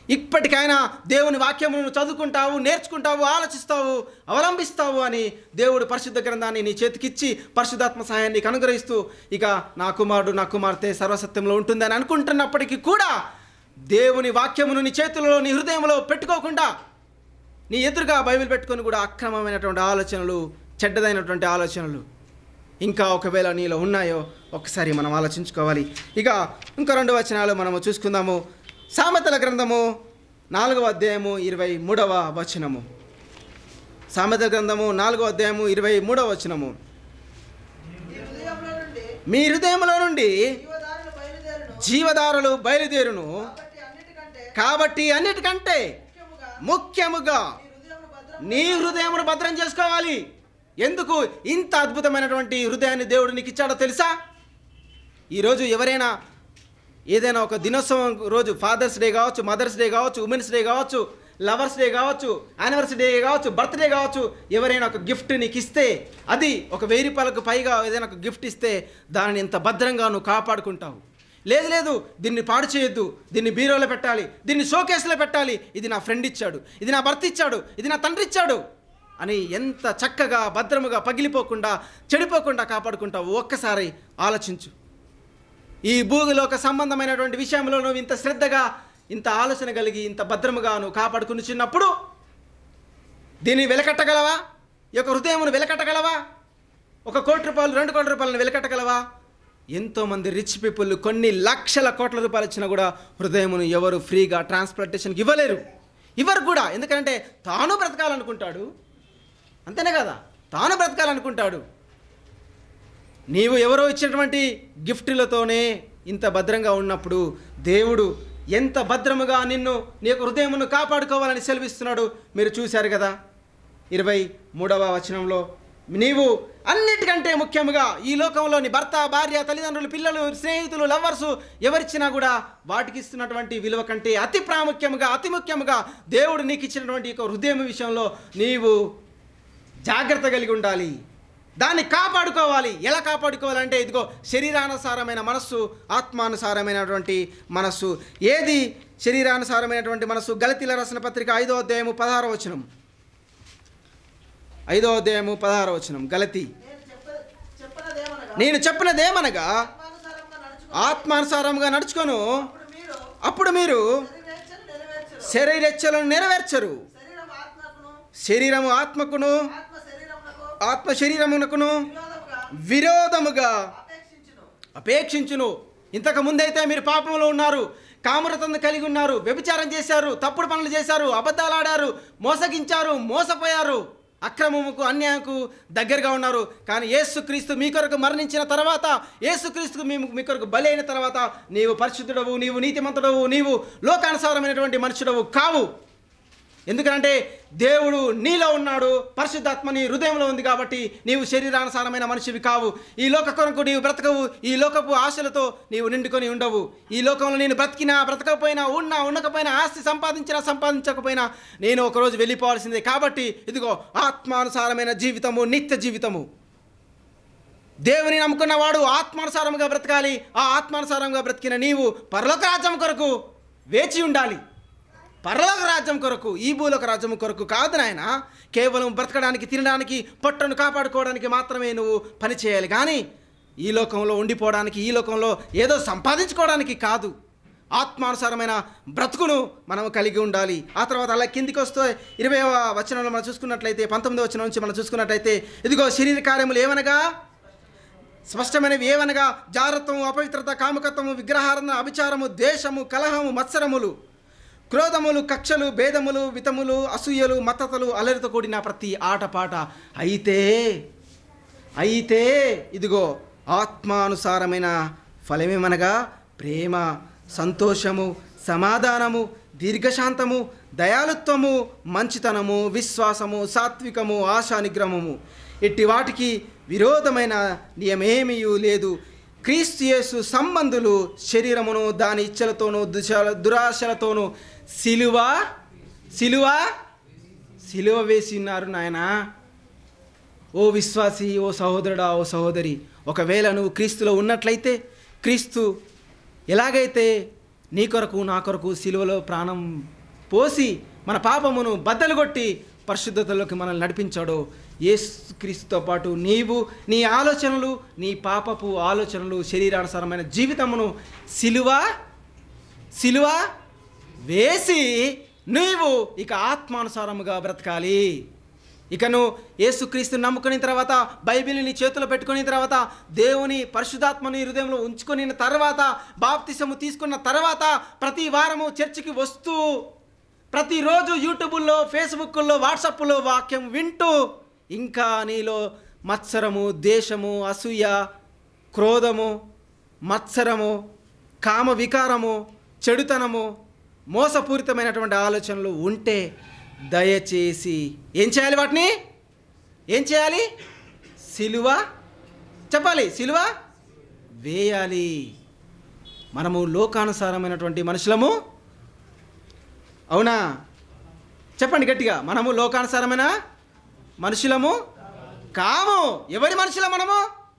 ఇప్పటికైనా దేవుని వాక్యమును చదువుకుంటావు నేర్చుకుంటావు ఆలోచిస్తావు అవలంబిస్తావు అని దేవుడు పరిశుద్ధ గ్రంథాన్ని నీ చేతికిచ్చి పరిశుద్ధాత్మ సహాయాన్ని నీకు అనుగ్రహిస్తూ ఇక నా కుమారుడు నా కుమార్తె సర్వసత్యంలో ఉంటుందని అనుకుంటున్నప్పటికీ కూడా దేవుని వాక్యమును నీ చేతుల్లో నీ హృదయంలో పెట్టుకోకుండా నీ ఎదురుగా బైబిల్ పెట్టుకొని కూడా అక్రమమైనటువంటి ఆలోచనలు చెడ్డదైనటువంటి ఆలోచనలు ఇంకా ఒకవేళ నీలో ఉన్నాయో ఒకసారి మనం ఆలోచించుకోవాలి ఇక ఇంకా రెండు వచనాలు మనము చూసుకుందాము సామెతల గ్రంథము నాలుగవ అధ్యాయము ఇరవై మూడవ వచనము సామెతల గ్రంథము నాలుగవ అధ్యాయము ఇరవై మూడవ వచనము ఈ హృదయంలో నుండి మీ హృదయంలో నుండి జీవదారులు బయలుదేరును జీవదారులు బయలుదేరును కాబట్టి అన్నిటికంటే కాబట్టి అన్నిటికంటే ముఖ్యముగా ముఖ్యముగా నీ హృదయం భద్రం నీ హృదయమును భద్రం చేసుకోవాలి ఎందుకు ఇంత అద్భుతమైనటువంటి హృదయాన్ని దేవుడు నీకు ఇచ్చాడో తెలుసా ఈరోజు ఎవరైనా ఏదైనా ఒక దినోత్సవం రోజు ఫాదర్స్ డే కావచ్చు మదర్స్ డే కావచ్చు ఉమెన్స్ డే కావచ్చు లవర్స్ డే కావచ్చు యానివర్సరీ డే కావచ్చు బర్త్డే కావచ్చు ఎవరైనా ఒక గిఫ్ట్ నీకు ఇస్తే అది ఒక వెయ్యి రూపాయలకు పైగా ఏదైనా ఒక గిఫ్ట్ ఇస్తే దానిని ఎంత భద్రంగా నువ్వు కాపాడుకుంటావు లేదు లేదు దీన్ని పాడు చేయొద్దు దీన్ని బీరోలో పెట్టాలి దీన్ని షోకేస్లో పెట్టాలి ఇది నా ఫ్రెండ్ ఇచ్చాడు ఇది నా భర్త ఇచ్చాడు ఇది నా తండ్రి ఇచ్చాడు అని ఎంత చక్కగా భద్రముగా పగిలిపోకుండా చెడిపోకుండా కాపాడుకుంటావు ఒక్కసారి ఆలోచించు ఈ భూమిలోక సంబంధమైనటువంటి విషయంలో నువ్వు ఇంత శ్రద్ధగా ఇంత ఆలోచన కలిగి ఇంత భద్రముగా నువ్వు కాపాడుకుని చిన్నప్పుడు దీన్ని వెలకట్టగలవా ఈ యొక్క హృదయమును వెలకట్టగలవా ఒక కోటి రూపాయలు రెండు కోట్ల రూపాయలను వెలకట్టగలవా ఎంతోమంది రిచ్ పీపుల్ కొన్ని లక్షల కోట్ల రూపాయలు ఇచ్చినా కూడా హృదయమును ఎవరు ఫ్రీగా ట్రాన్స్ప్లాంటేషన్కి ఇవ్వలేరు ఇవ్వరు కూడా ఎందుకంటే తాను బ్రతకాలనుకుంటాడు అంతేనే కదా తాను బ్రతకాలనుకుంటాడు నీవు ఎవరో ఇచ్చినటువంటి గిఫ్టులతోనే ఇంత భద్రంగా ఉన్నప్పుడు దేవుడు ఎంత భద్రముగా నిన్ను నీ యొక్క హృదయమును కాపాడుకోవాలని సెలవిస్తున్నాడు మీరు చూశారు కదా ఇరవై మూడవ వచనంలో నీవు అన్నిటికంటే ముఖ్యముగా ఈ లోకంలో నీ భర్త భార్య తల్లిదండ్రులు పిల్లలు స్నేహితులు లవర్సు ఎవరిచ్చినా కూడా వాటికి ఇస్తున్నటువంటి విలువ కంటే అతి ప్రాముఖ్యముగా అతి ముఖ్యముగా దేవుడు నీకు ఇచ్చినటువంటి ఈ యొక్క హృదయం విషయంలో నీవు జాగ్రత్త కలిగి ఉండాలి దాన్ని కాపాడుకోవాలి ఎలా కాపాడుకోవాలంటే ఇదిగో శరీరానుసారమైన మనస్సు ఆత్మానుసారమైనటువంటి మనస్సు ఏది శరీరానుసారమైనటువంటి మనస్సు గలతీల రాసిన పత్రిక ఐదో అధ్యాయము పదహారో వచనం ఐదో అధ్యాయము పదహారో వచనం గలతి నేను చెప్ప చెప్పనదేమనగా నేను చెప్పినదేమనగా ఆత్మానుసారంగా నడుచుకో ఆత్మానుసారంగా నడుచుకొను అప్పుడు మీరు అప్పుడు మీరు శరీరేచ్ఛను నెరవేర్చరు శరీరెచ్చలను నెరవేర్చరు శరీరం ఆత్మకును శరీరము ఆత్మకును ఆత్మ శరీరమునకు ఆత్మ శరీరమునకును విరోధముగా విరోధముగా అపేక్షించును అపేక్షించును ఇంతకు ముందైతే మీరు పాపంలో ఉన్నారు కామరతను కలిగి ఉన్నారు వ్యభిచారం చేశారు తప్పుడు పనులు చేశారు అబద్ధాలు ఆడారు మోసగించారు మోసపోయారు అక్రమముకు అన్యాయకు దగ్గరగా ఉన్నారు కానీ యేసుక్రీస్తు మీ కొరకు మరణించిన తర్వాత యేసుక్రీస్తుకు మీ మీ కొరకు బలి అయిన తర్వాత నీవు పరిశుద్ధుడవు నీవు నీతిమంతుడవు నీవు లోకానుసారమైనటువంటి మనుషుడవు కావు ఎందుకంటే దేవుడు నీలో ఉన్నాడు పరిశుద్ధాత్మ నీ హృదయంలో ఉంది కాబట్టి నీవు శరీరానుసారమైన మనిషివి కావు ఈ లోక కొరకు నీవు బ్రతకవు ఈ లోకపు ఆశలతో నీవు నిండుకొని ఉండవు ఈ లోకంలో నేను బ్రతికినా బ్రతకపోయినా ఉన్నా ఉండకపోయినా ఆస్తి సంపాదించినా సంపాదించకపోయినా నేను ఒకరోజు వెళ్ళిపోవాల్సిందే కాబట్టి ఇదిగో ఆత్మానుసారమైన జీవితము నిత్య జీవితము దేవుని నమ్ముకున్నవాడు ఆత్మానుసారంగా బ్రతకాలి ఆ ఆత్మానుసారంగా బ్రతికిన నీవు పరలోక రాజ్యం కొరకు వేచి ఉండాలి పరలోక రాజ్యం కొరకు ఈ భూలోక రాజ్యం కొరకు కాదు నాయన కేవలం బ్రతకడానికి తినడానికి పొట్టను కాపాడుకోవడానికి మాత్రమే నువ్వు పని చేయాలి కానీ ఈ లోకంలో ఉండిపోవడానికి ఈ లోకంలో ఏదో సంపాదించుకోవడానికి కాదు ఆత్మానుసారమైన బ్రతుకును మనం కలిగి ఉండాలి ఆ తర్వాత అలా కిందికి వస్తే ఇరవై వచనంలో మనం చూసుకున్నట్లయితే పంతొమ్మిదో వచనం నుంచి మనం చూసుకున్నట్లయితే ఇదిగో శరీర కార్యములు ఏమనగా స్పష్టమైనవి ఏవనగా జారత్వము అపవిత్రత కాముకత్వము విగ్రహారణ అభిచారము ద్వేషము కలహము మత్సరములు క్రోధములు కక్షలు భేదములు వితములు అసూయలు మత్తతలు అలరితో కూడిన ప్రతి ఆటపాట అయితే అయితే ఇదిగో ఆత్మానుసారమైన ఫలమేమనగా ప్రేమ సంతోషము సమాధానము దీర్ఘశాంతము దయాలుత్వము మంచితనము విశ్వాసము సాత్వికము ఆశా నిగ్రహము ఇట్టి వాటికి విరోధమైన నియమేమీ లేదు క్రీస్తు యేసు సంబంధులు శరీరమును దాని ఇచ్చలతోనూ దుశ దురాశలతోనూ సిలువ సిలువ సిలువ వేసి ఉన్నారు నాయనా ఓ విశ్వాసి ఓ సహోదరుడా ఓ సహోదరి ఒకవేళ నువ్వు క్రీస్తులో ఉన్నట్లయితే క్రీస్తు ఎలాగైతే నీ కొరకు నా కొరకు సిలువలో ప్రాణం పోసి మన పాపమును బద్దలు కొట్టి పరిశుద్ధతలోకి మనల్ని నడిపించాడో యేసుక్రీస్తుతో పాటు నీవు నీ ఆలోచనలు నీ పాపపు ఆలోచనలు శరీరానుసారమైన జీవితమును సిలువ సిలువ వేసి నీవు ఇక ఆత్మానుసారముగా బ్రతకాలి ఇక నువ్వు యేసుక్రీస్తు నమ్ముకున్న తర్వాత బైబిల్ని నీ చేతిలో పెట్టుకున్న తర్వాత దేవుని పరిశుధాత్మని హృదయంలో ఉంచుకుని తర్వాత బాప్తిసము తీసుకున్న తర్వాత ప్రతి వారము చర్చికి వస్తూ ప్రతిరోజు యూట్యూబుల్లో ఫేస్బుక్లో వాట్సాప్లో వాక్యం వింటూ ఇంకా నీలో మత్సరము దేశము అసూయ క్రోధము మత్సరము కామ వికారము చెడుతనము మోసపూరితమైనటువంటి ఆలోచనలు ఉంటే దయచేసి ఏం చేయాలి వాటిని ఏం చేయాలి సిలువ చెప్పాలి సిలువ వేయాలి మనము లోకానుసారమైనటువంటి మనుషులము అవునా చెప్పండి గట్టిగా మనము లోకానుసారమైన మనుషులము కాము ఎవరి మనుషులం మనము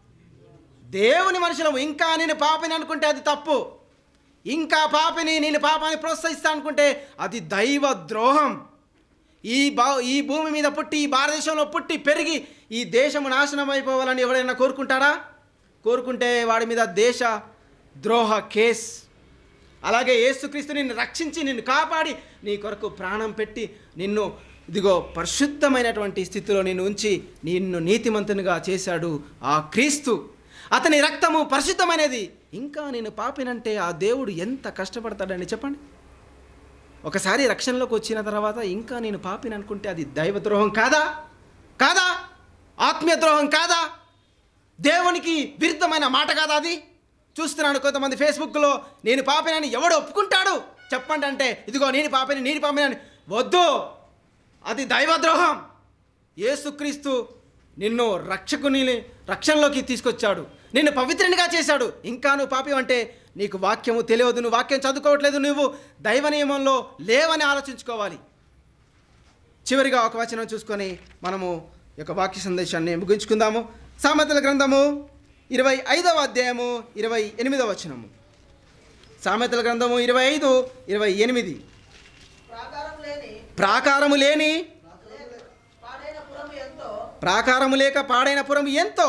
దేవుని మనుషులము ఇంకా నేను పాపిని అనుకుంటే అది తప్పు ఇంకా పాపిని నేను పాపాన్ని ప్రోత్సహిస్తా అనుకుంటే అది దైవ ద్రోహం ఈ బా ఈ భూమి మీద పుట్టి ఈ భారతదేశంలో పుట్టి పెరిగి ఈ దేశము నాశనం అయిపోవాలని ఎవరైనా కోరుకుంటారా కోరుకుంటే వాడి మీద దేశ ద్రోహ కేస్ అలాగే యేసుక్రీస్తు నిన్ను రక్షించి నిన్ను కాపాడి నీ కొరకు ప్రాణం పెట్టి నిన్ను ఇదిగో పరిశుద్ధమైనటువంటి స్థితిలో నిన్ను ఉంచి నిన్ను నీతిమంతునిగా చేశాడు ఆ క్రీస్తు అతని రక్తము పరిశుద్ధమైనది ఇంకా నేను పాపినంటే ఆ దేవుడు ఎంత కష్టపడతాడని చెప్పండి ఒకసారి రక్షణలోకి వచ్చిన తర్వాత ఇంకా నేను పాపిని అనుకుంటే అది దైవద్రోహం కాదా కాదా ఆత్మీయ ద్రోహం కాదా దేవునికి విరుద్ధమైన మాట కాదా అది చూస్తున్నాను కొంతమంది ఫేస్బుక్లో నేను పాపినని ఎవడు ఒప్పుకుంటాడు చెప్పండి అంటే ఇదిగో నేను పాపిని నేను పాపినని వద్దు అది దైవద్రోహం యేసుక్రీస్తు నిన్ను రక్షకుని రక్షణలోకి తీసుకొచ్చాడు నిన్ను పవిత్రునిగా చేశాడు ఇంకా నువ్వు పాపి అంటే నీకు వాక్యము తెలియదు నువ్వు వాక్యం చదువుకోవట్లేదు నువ్వు దైవ నియమంలో లేవని ఆలోచించుకోవాలి చివరిగా ఒక వచనం చూసుకొని మనము ఈ యొక్క వాక్య సందేశాన్ని ముగించుకుందాము సామెతల గ్రంథము ఇరవై ఐదవ అధ్యాయము ఇరవై ఎనిమిదవ వచనము సామెతల గ్రంథము ఇరవై ఐదు ఇరవై ఎనిమిది ప్రాకారం లేని ప్రాకారము లేని పాడైన పురము ఎంతో ప్రాకారము లేక పాడైన పురం ఎంతో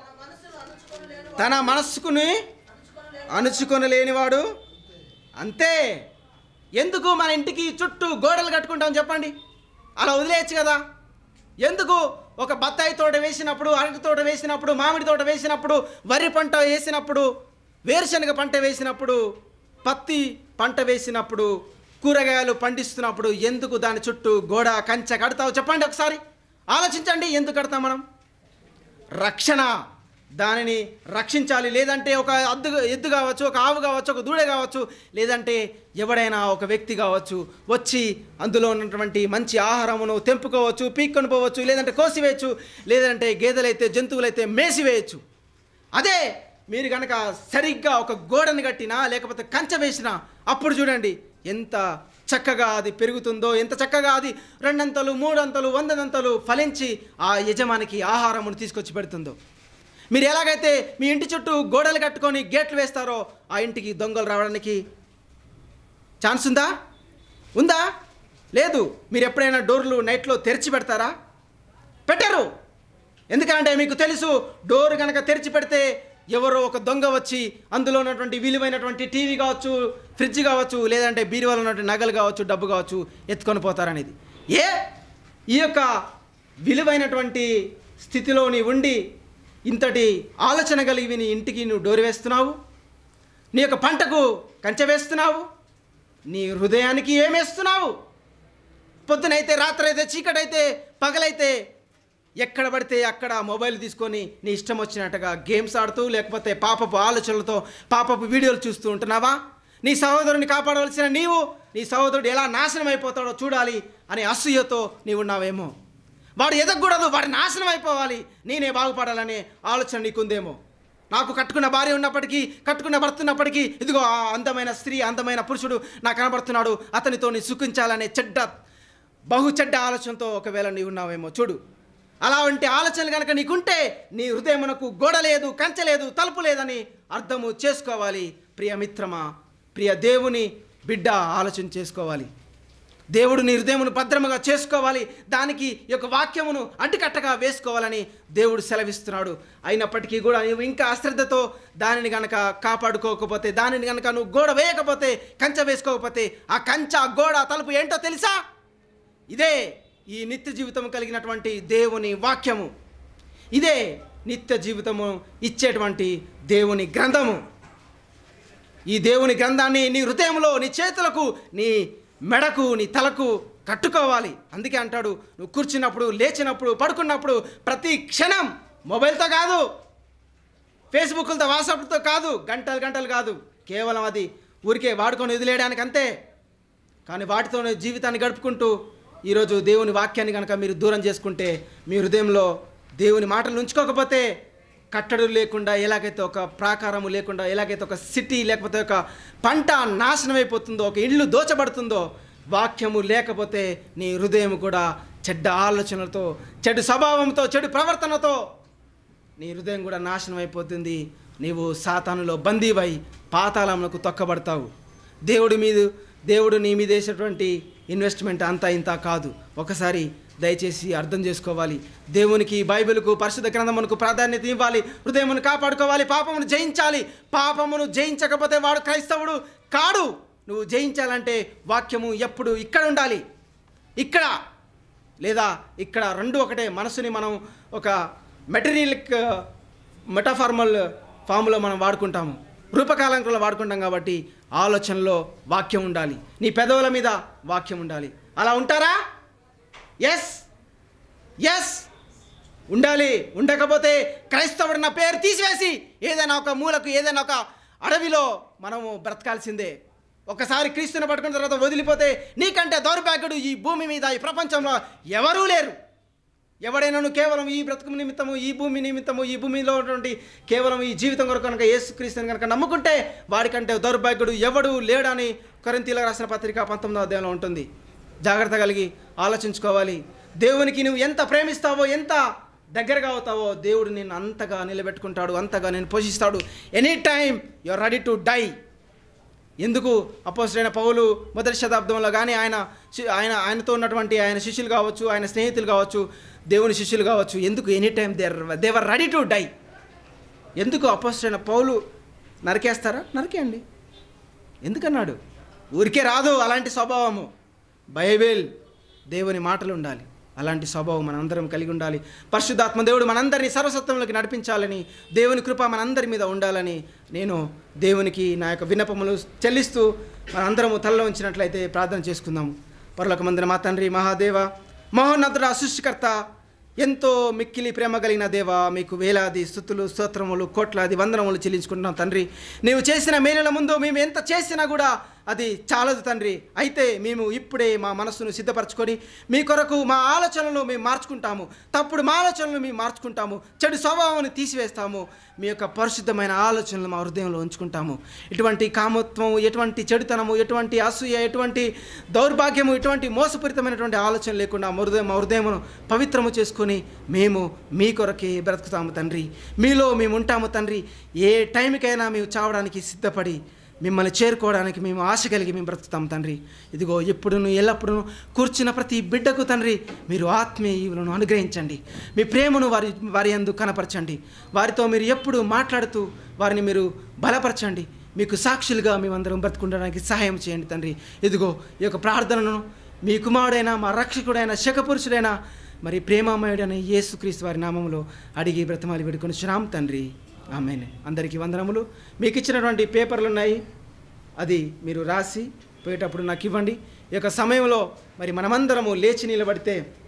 తన మనసును తన మనస్సుకుని అనుచుకొని అనుచుకొని అణుచుకొనలేనివాడు అంతే ఎందుకు మన ఇంటికి చుట్టూ గోడలు కట్టుకుంటాం చెప్పండి అలా వదిలేయచ్చు కదా ఎందుకు ఒక బత్తాయి తోట వేసినప్పుడు అరటి తోట వేసినప్పుడు మామిడి తోట వేసినప్పుడు వరి పంట వేసినప్పుడు వేరుశనగ పంట వేసినప్పుడు పత్తి పంట వేసినప్పుడు కూరగాయలు పండిస్తున్నప్పుడు ఎందుకు దాని చుట్టూ గోడ కంచె కడతావు చెప్పండి ఒకసారి ఆలోచించండి ఎందుకు కడతాం మనం రక్షణ దానిని రక్షించాలి లేదంటే ఒక అద్దు ఎద్దు కావచ్చు ఒక ఆవు కావచ్చు ఒక దూడ కావచ్చు లేదంటే ఎవడైనా ఒక వ్యక్తి కావచ్చు వచ్చి అందులో ఉన్నటువంటి మంచి ఆహారమును తెంపుకోవచ్చు పీక్కొని పోవచ్చు లేదంటే కోసివేయచ్చు లేదంటే గేదెలైతే జంతువులైతే మేసివేయచ్చు అదే మీరు కనుక సరిగ్గా ఒక గోడని కట్టినా లేకపోతే కంచె వేసినా అప్పుడు చూడండి ఎంత చక్కగా అది పెరుగుతుందో ఎంత చక్కగా అది రెండంతలు మూడంతలు వందనంతలు ఫలించి ఆ యజమానికి ఆహారమును తీసుకొచ్చి పెడుతుందో మీరు ఎలాగైతే మీ ఇంటి చుట్టూ గోడలు కట్టుకొని గేట్లు వేస్తారో ఆ ఇంటికి దొంగలు రావడానికి ఛాన్స్ ఉందా ఉందా లేదు మీరు ఎప్పుడైనా డోర్లు నైట్లో తెరిచి పెడతారా పెట్టరు ఎందుకంటే మీకు తెలుసు డోర్ కనుక తెరిచి పెడితే ఎవరో ఒక దొంగ వచ్చి అందులో ఉన్నటువంటి విలువైనటువంటి టీవీ కావచ్చు ఫ్రిడ్జ్ కావచ్చు లేదంటే బీరువాలో ఉన్నటువంటి నగలు కావచ్చు డబ్బు కావచ్చు ఎత్తుకొని పోతారనేది ఏ ఈ యొక్క విలువైనటువంటి స్థితిలో నీ ఉండి ఇంతటి ఆలోచన కలిగి నీ ఇంటికి నువ్వు డోర్ వేస్తున్నావు నీ యొక్క పంటకు కంచె వేస్తున్నావు నీ హృదయానికి ఏమేస్తున్నావు పొద్దునైతే రాత్రి అయితే చీకటైతే పగలైతే ఎక్కడ పడితే అక్కడ మొబైల్ తీసుకొని నీ ఇష్టం వచ్చినట్టుగా గేమ్స్ ఆడుతూ లేకపోతే పాపపు ఆలోచనలతో పాపపు వీడియోలు చూస్తూ ఉంటున్నావా నీ సహోదరుని కాపాడవలసిన నీవు నీ సహోదరుడు ఎలా నాశనం అయిపోతాడో చూడాలి అనే అసూయతో నీవు ఉన్నావేమో వాడు ఎదగకూడదు వాడు నాశనం అయిపోవాలి నేనే బాగుపడాలనే ఆలోచన నీకుందేమో నాకు కట్టుకున్న భార్య ఉన్నప్పటికీ కట్టుకున్న భర్త ఉన్నప్పటికీ ఇదిగో ఆ అందమైన స్త్రీ అందమైన పురుషుడు నాకు కనబడుతున్నాడు అతనితో నీ సుఖించాలనే చెడ్డ బహు చెడ్డ ఆలోచనతో ఒకవేళ నీవు ఉన్నావేమో చూడు అలాంటి ఆలోచనలు కనుక నీకుంటే నీ హృదయమునకు గోడ లేదు కంచె లేదు తలుపు లేదని అర్థము చేసుకోవాలి ప్రియమిత్రమా ప్రియ దేవుని బిడ్డ ఆలోచన చేసుకోవాలి దేవుడు నీ హృదయమును భద్రముగా చేసుకోవాలి దానికి ఈ యొక్క వాక్యమును అంటికట్టగా వేసుకోవాలని దేవుడు సెలవిస్తున్నాడు అయినప్పటికీ కూడా నువ్వు ఇంకా అశ్రద్ధతో దానిని గనక కాపాడుకోకపోతే దానిని గనక నువ్వు గోడ వేయకపోతే కంచె వేసుకోకపోతే ఆ కంచె ఆ గోడ ఆ తలుపు ఏంటో తెలుసా ఇదే ఈ నిత్య జీవితం కలిగినటువంటి దేవుని వాక్యము ఇదే నిత్య జీవితము ఇచ్చేటువంటి దేవుని గ్రంథము ఈ దేవుని గ్రంథాన్ని నీ హృదయంలో నీ చేతులకు నీ మెడకు నీ తలకు కట్టుకోవాలి అందుకే అంటాడు నువ్వు కూర్చున్నప్పుడు లేచినప్పుడు పడుకున్నప్పుడు ప్రతి క్షణం మొబైల్తో కాదు ఫేస్బుక్లతో వాట్సాప్తో కాదు గంటలు గంటలు కాదు కేవలం అది ఊరికే వాడుకొని వదిలేయడానికి అంతే కానీ వాటితోనే జీవితాన్ని గడుపుకుంటూ ఈరోజు దేవుని వాక్యాన్ని కనుక మీరు దూరం చేసుకుంటే మీ హృదయంలో దేవుని మాటలు ఉంచుకోకపోతే కట్టడు లేకుండా ఎలాగైతే ఒక ప్రాకారము లేకుండా ఎలాగైతే ఒక సిటీ లేకపోతే ఒక పంట నాశనం అయిపోతుందో ఒక ఇల్లు దోచబడుతుందో వాక్యము లేకపోతే నీ హృదయం కూడా చెడ్డ ఆలోచనలతో చెడు స్వభావంతో చెడు ప్రవర్తనతో నీ హృదయం కూడా నాశనం అయిపోతుంది నీవు సాతానులో బందీవై పాతాళములకు తొక్కబడతావు దేవుడి మీద దేవుడు నీ మీద వేసేటువంటి ఇన్వెస్ట్మెంట్ అంతా ఇంత కాదు ఒకసారి దయచేసి అర్థం చేసుకోవాలి దేవునికి బైబిల్కు పరిశుద్ధ గ్రంథమునకు ప్రాధాన్యత ఇవ్వాలి హృదయమును కాపాడుకోవాలి పాపమును జయించాలి పాపమును జయించకపోతే వాడు క్రైస్తవుడు కాడు నువ్వు జయించాలంటే వాక్యము ఎప్పుడు ఇక్కడ ఉండాలి ఇక్కడ లేదా ఇక్కడ రెండు ఒకటే మనసుని మనం ఒక మెటీరియలిక్ మెటాఫార్మల్ ఫామ్లో మనం వాడుకుంటాము రూపకాలంలో వాడుకుంటాం కాబట్టి ఆలోచనలో వాక్యం ఉండాలి నీ పెదవుల మీద వాక్యం ఉండాలి అలా ఉంటారా ఎస్ ఎస్ ఉండాలి ఉండకపోతే క్రైస్తవుడు నా పేరు తీసివేసి ఏదైనా ఒక మూలకు ఏదైనా ఒక అడవిలో మనము బ్రతకాల్సిందే ఒకసారి క్రీస్తుని పట్టుకున్న తర్వాత వదిలిపోతే నీకంటే దౌర్భాగ్యుడు ఈ భూమి మీద ఈ ప్రపంచంలో ఎవరూ లేరు ఎవడైనాను కేవలం ఈ బ్రతుకు నిమిత్తము ఈ భూమి నిమిత్తము ఈ భూమిలో ఉన్నటువంటి కేవలం ఈ జీవితం కొరకు కనుక యేసుక్రీస్తుని కనుక నమ్ముకుంటే వాడికంటే దౌర్భాగ్యుడు ఎవడు లేడని కొరింతీలకు రాసిన పత్రిక పంతొమ్మిదో అధ్యాయంలో ఉంటుంది జాగ్రత్త కలిగి ఆలోచించుకోవాలి దేవునికి నువ్వు ఎంత ప్రేమిస్తావో ఎంత దగ్గరగా అవుతావో దేవుడు నిన్ను అంతగా నిలబెట్టుకుంటాడు అంతగా నేను పోషిస్తాడు any time you are ready to die ఎందుకు అపోసరైన పౌలు మొదటి శతాబ్దంలో కానీ ఆయన శి- ఆయన ఆయనతో ఉన్నటువంటి ఆయన శిష్యులు కావచ్చు ఆయన స్నేహితులు కావచ్చు దేవుని శిష్యులు కావచ్చు ఎందుకు any time there they are ready to die ఎందుకు అపోసరైన పౌలు నరికేస్తారా నరికేయండి ఎందుకన్నాడు ఊరికే రాదు అలాంటి స్వభావము బైబిల్ దేవుని మాటలు ఉండాలి అలాంటి స్వభావం మనందరం కలిగి ఉండాలి పరిశుద్ధాత్మ దేవుడు మనందరినీ సర్వసత్వంలోకి నడిపించాలని దేవుని కృప మనందరి మీద ఉండాలని నేను దేవునికి నా యొక్క విన్నపములు చెల్లిస్తూ మనందరము తలలో ఉంచినట్లయితే ప్రార్థన చేసుకుందాము పరలోక మందిర మా తండ్రి మహాదేవ మహోన్నతుడ సృష్టికర్త ఎంతో మిక్కిలి ప్రేమ కలిగిన దేవ మీకు వేలాది స్థుతులు స్తోత్రములు కోట్లాది వందనములు చెల్లించుకుంటున్నాం తండ్రి నీవు చేసిన మేలుల ముందు మేము ఎంత చేసినా కూడా అది చాలదు తండ్రి అయితే మేము ఇప్పుడే మా మనస్సును సిద్ధపరచుకొని మీ కొరకు మా ఆలోచనలను మేము మార్చుకుంటాము తప్పుడు మా ఆలోచనలు మేము మార్చుకుంటాము చెడు స్వభావాన్ని తీసివేస్తాము మీ యొక్క పరిశుద్ధమైన ఆలోచనలు మా హృదయంలో ఉంచుకుంటాము ఇటువంటి కామత్వం ఎటువంటి చెడుతనము ఎటువంటి అసూయ ఎటువంటి దౌర్భాగ్యము ఎటువంటి మోసపూరితమైనటువంటి ఆలోచన లేకుండా మా హృదయం మా హృదయమును పవిత్రము చేసుకొని మేము మీ కొరకే బ్రతుకుతాము తండ్రి మీలో మేము ఉంటాము తండ్రి ఏ టైంకైనా మేము చావడానికి సిద్ధపడి మిమ్మల్ని చేరుకోవడానికి మేము ఆశ కలిగి మేము బ్రతుకుతాం తండ్రి ఇదిగో ఎప్పుడును ఎల్లప్పుడూ కూర్చున్న ప్రతి బిడ్డకు తండ్రి మీరు ఆత్మీయ ఈవులను అనుగ్రహించండి మీ ప్రేమను వారి వారి యందు కనపరచండి వారితో మీరు ఎప్పుడు మాట్లాడుతూ వారిని మీరు బలపరచండి మీకు సాక్షులుగా మేమందరం బ్రతుకుండడానికి సహాయం చేయండి తండ్రి ఇదిగో ఈ యొక్క ప్రార్థనను మీ కుమారుడైన మా రక్షకుడైన శకపురుషుడైన మరి ప్రేమామయుడైన యేసుక్రీస్తు వారి నామంలో అడిగి బ్రతమాలి వేడుకొని శ్రామ్ తండ్రి ఆమెనే అందరికీ వందనములు మీకు ఇచ్చినటువంటి పేపర్లు ఉన్నాయి అది మీరు రాసి పోయేటప్పుడు నాకు ఇవ్వండి ఈ యొక్క సమయంలో మరి మనమందరము లేచి నిలబడితే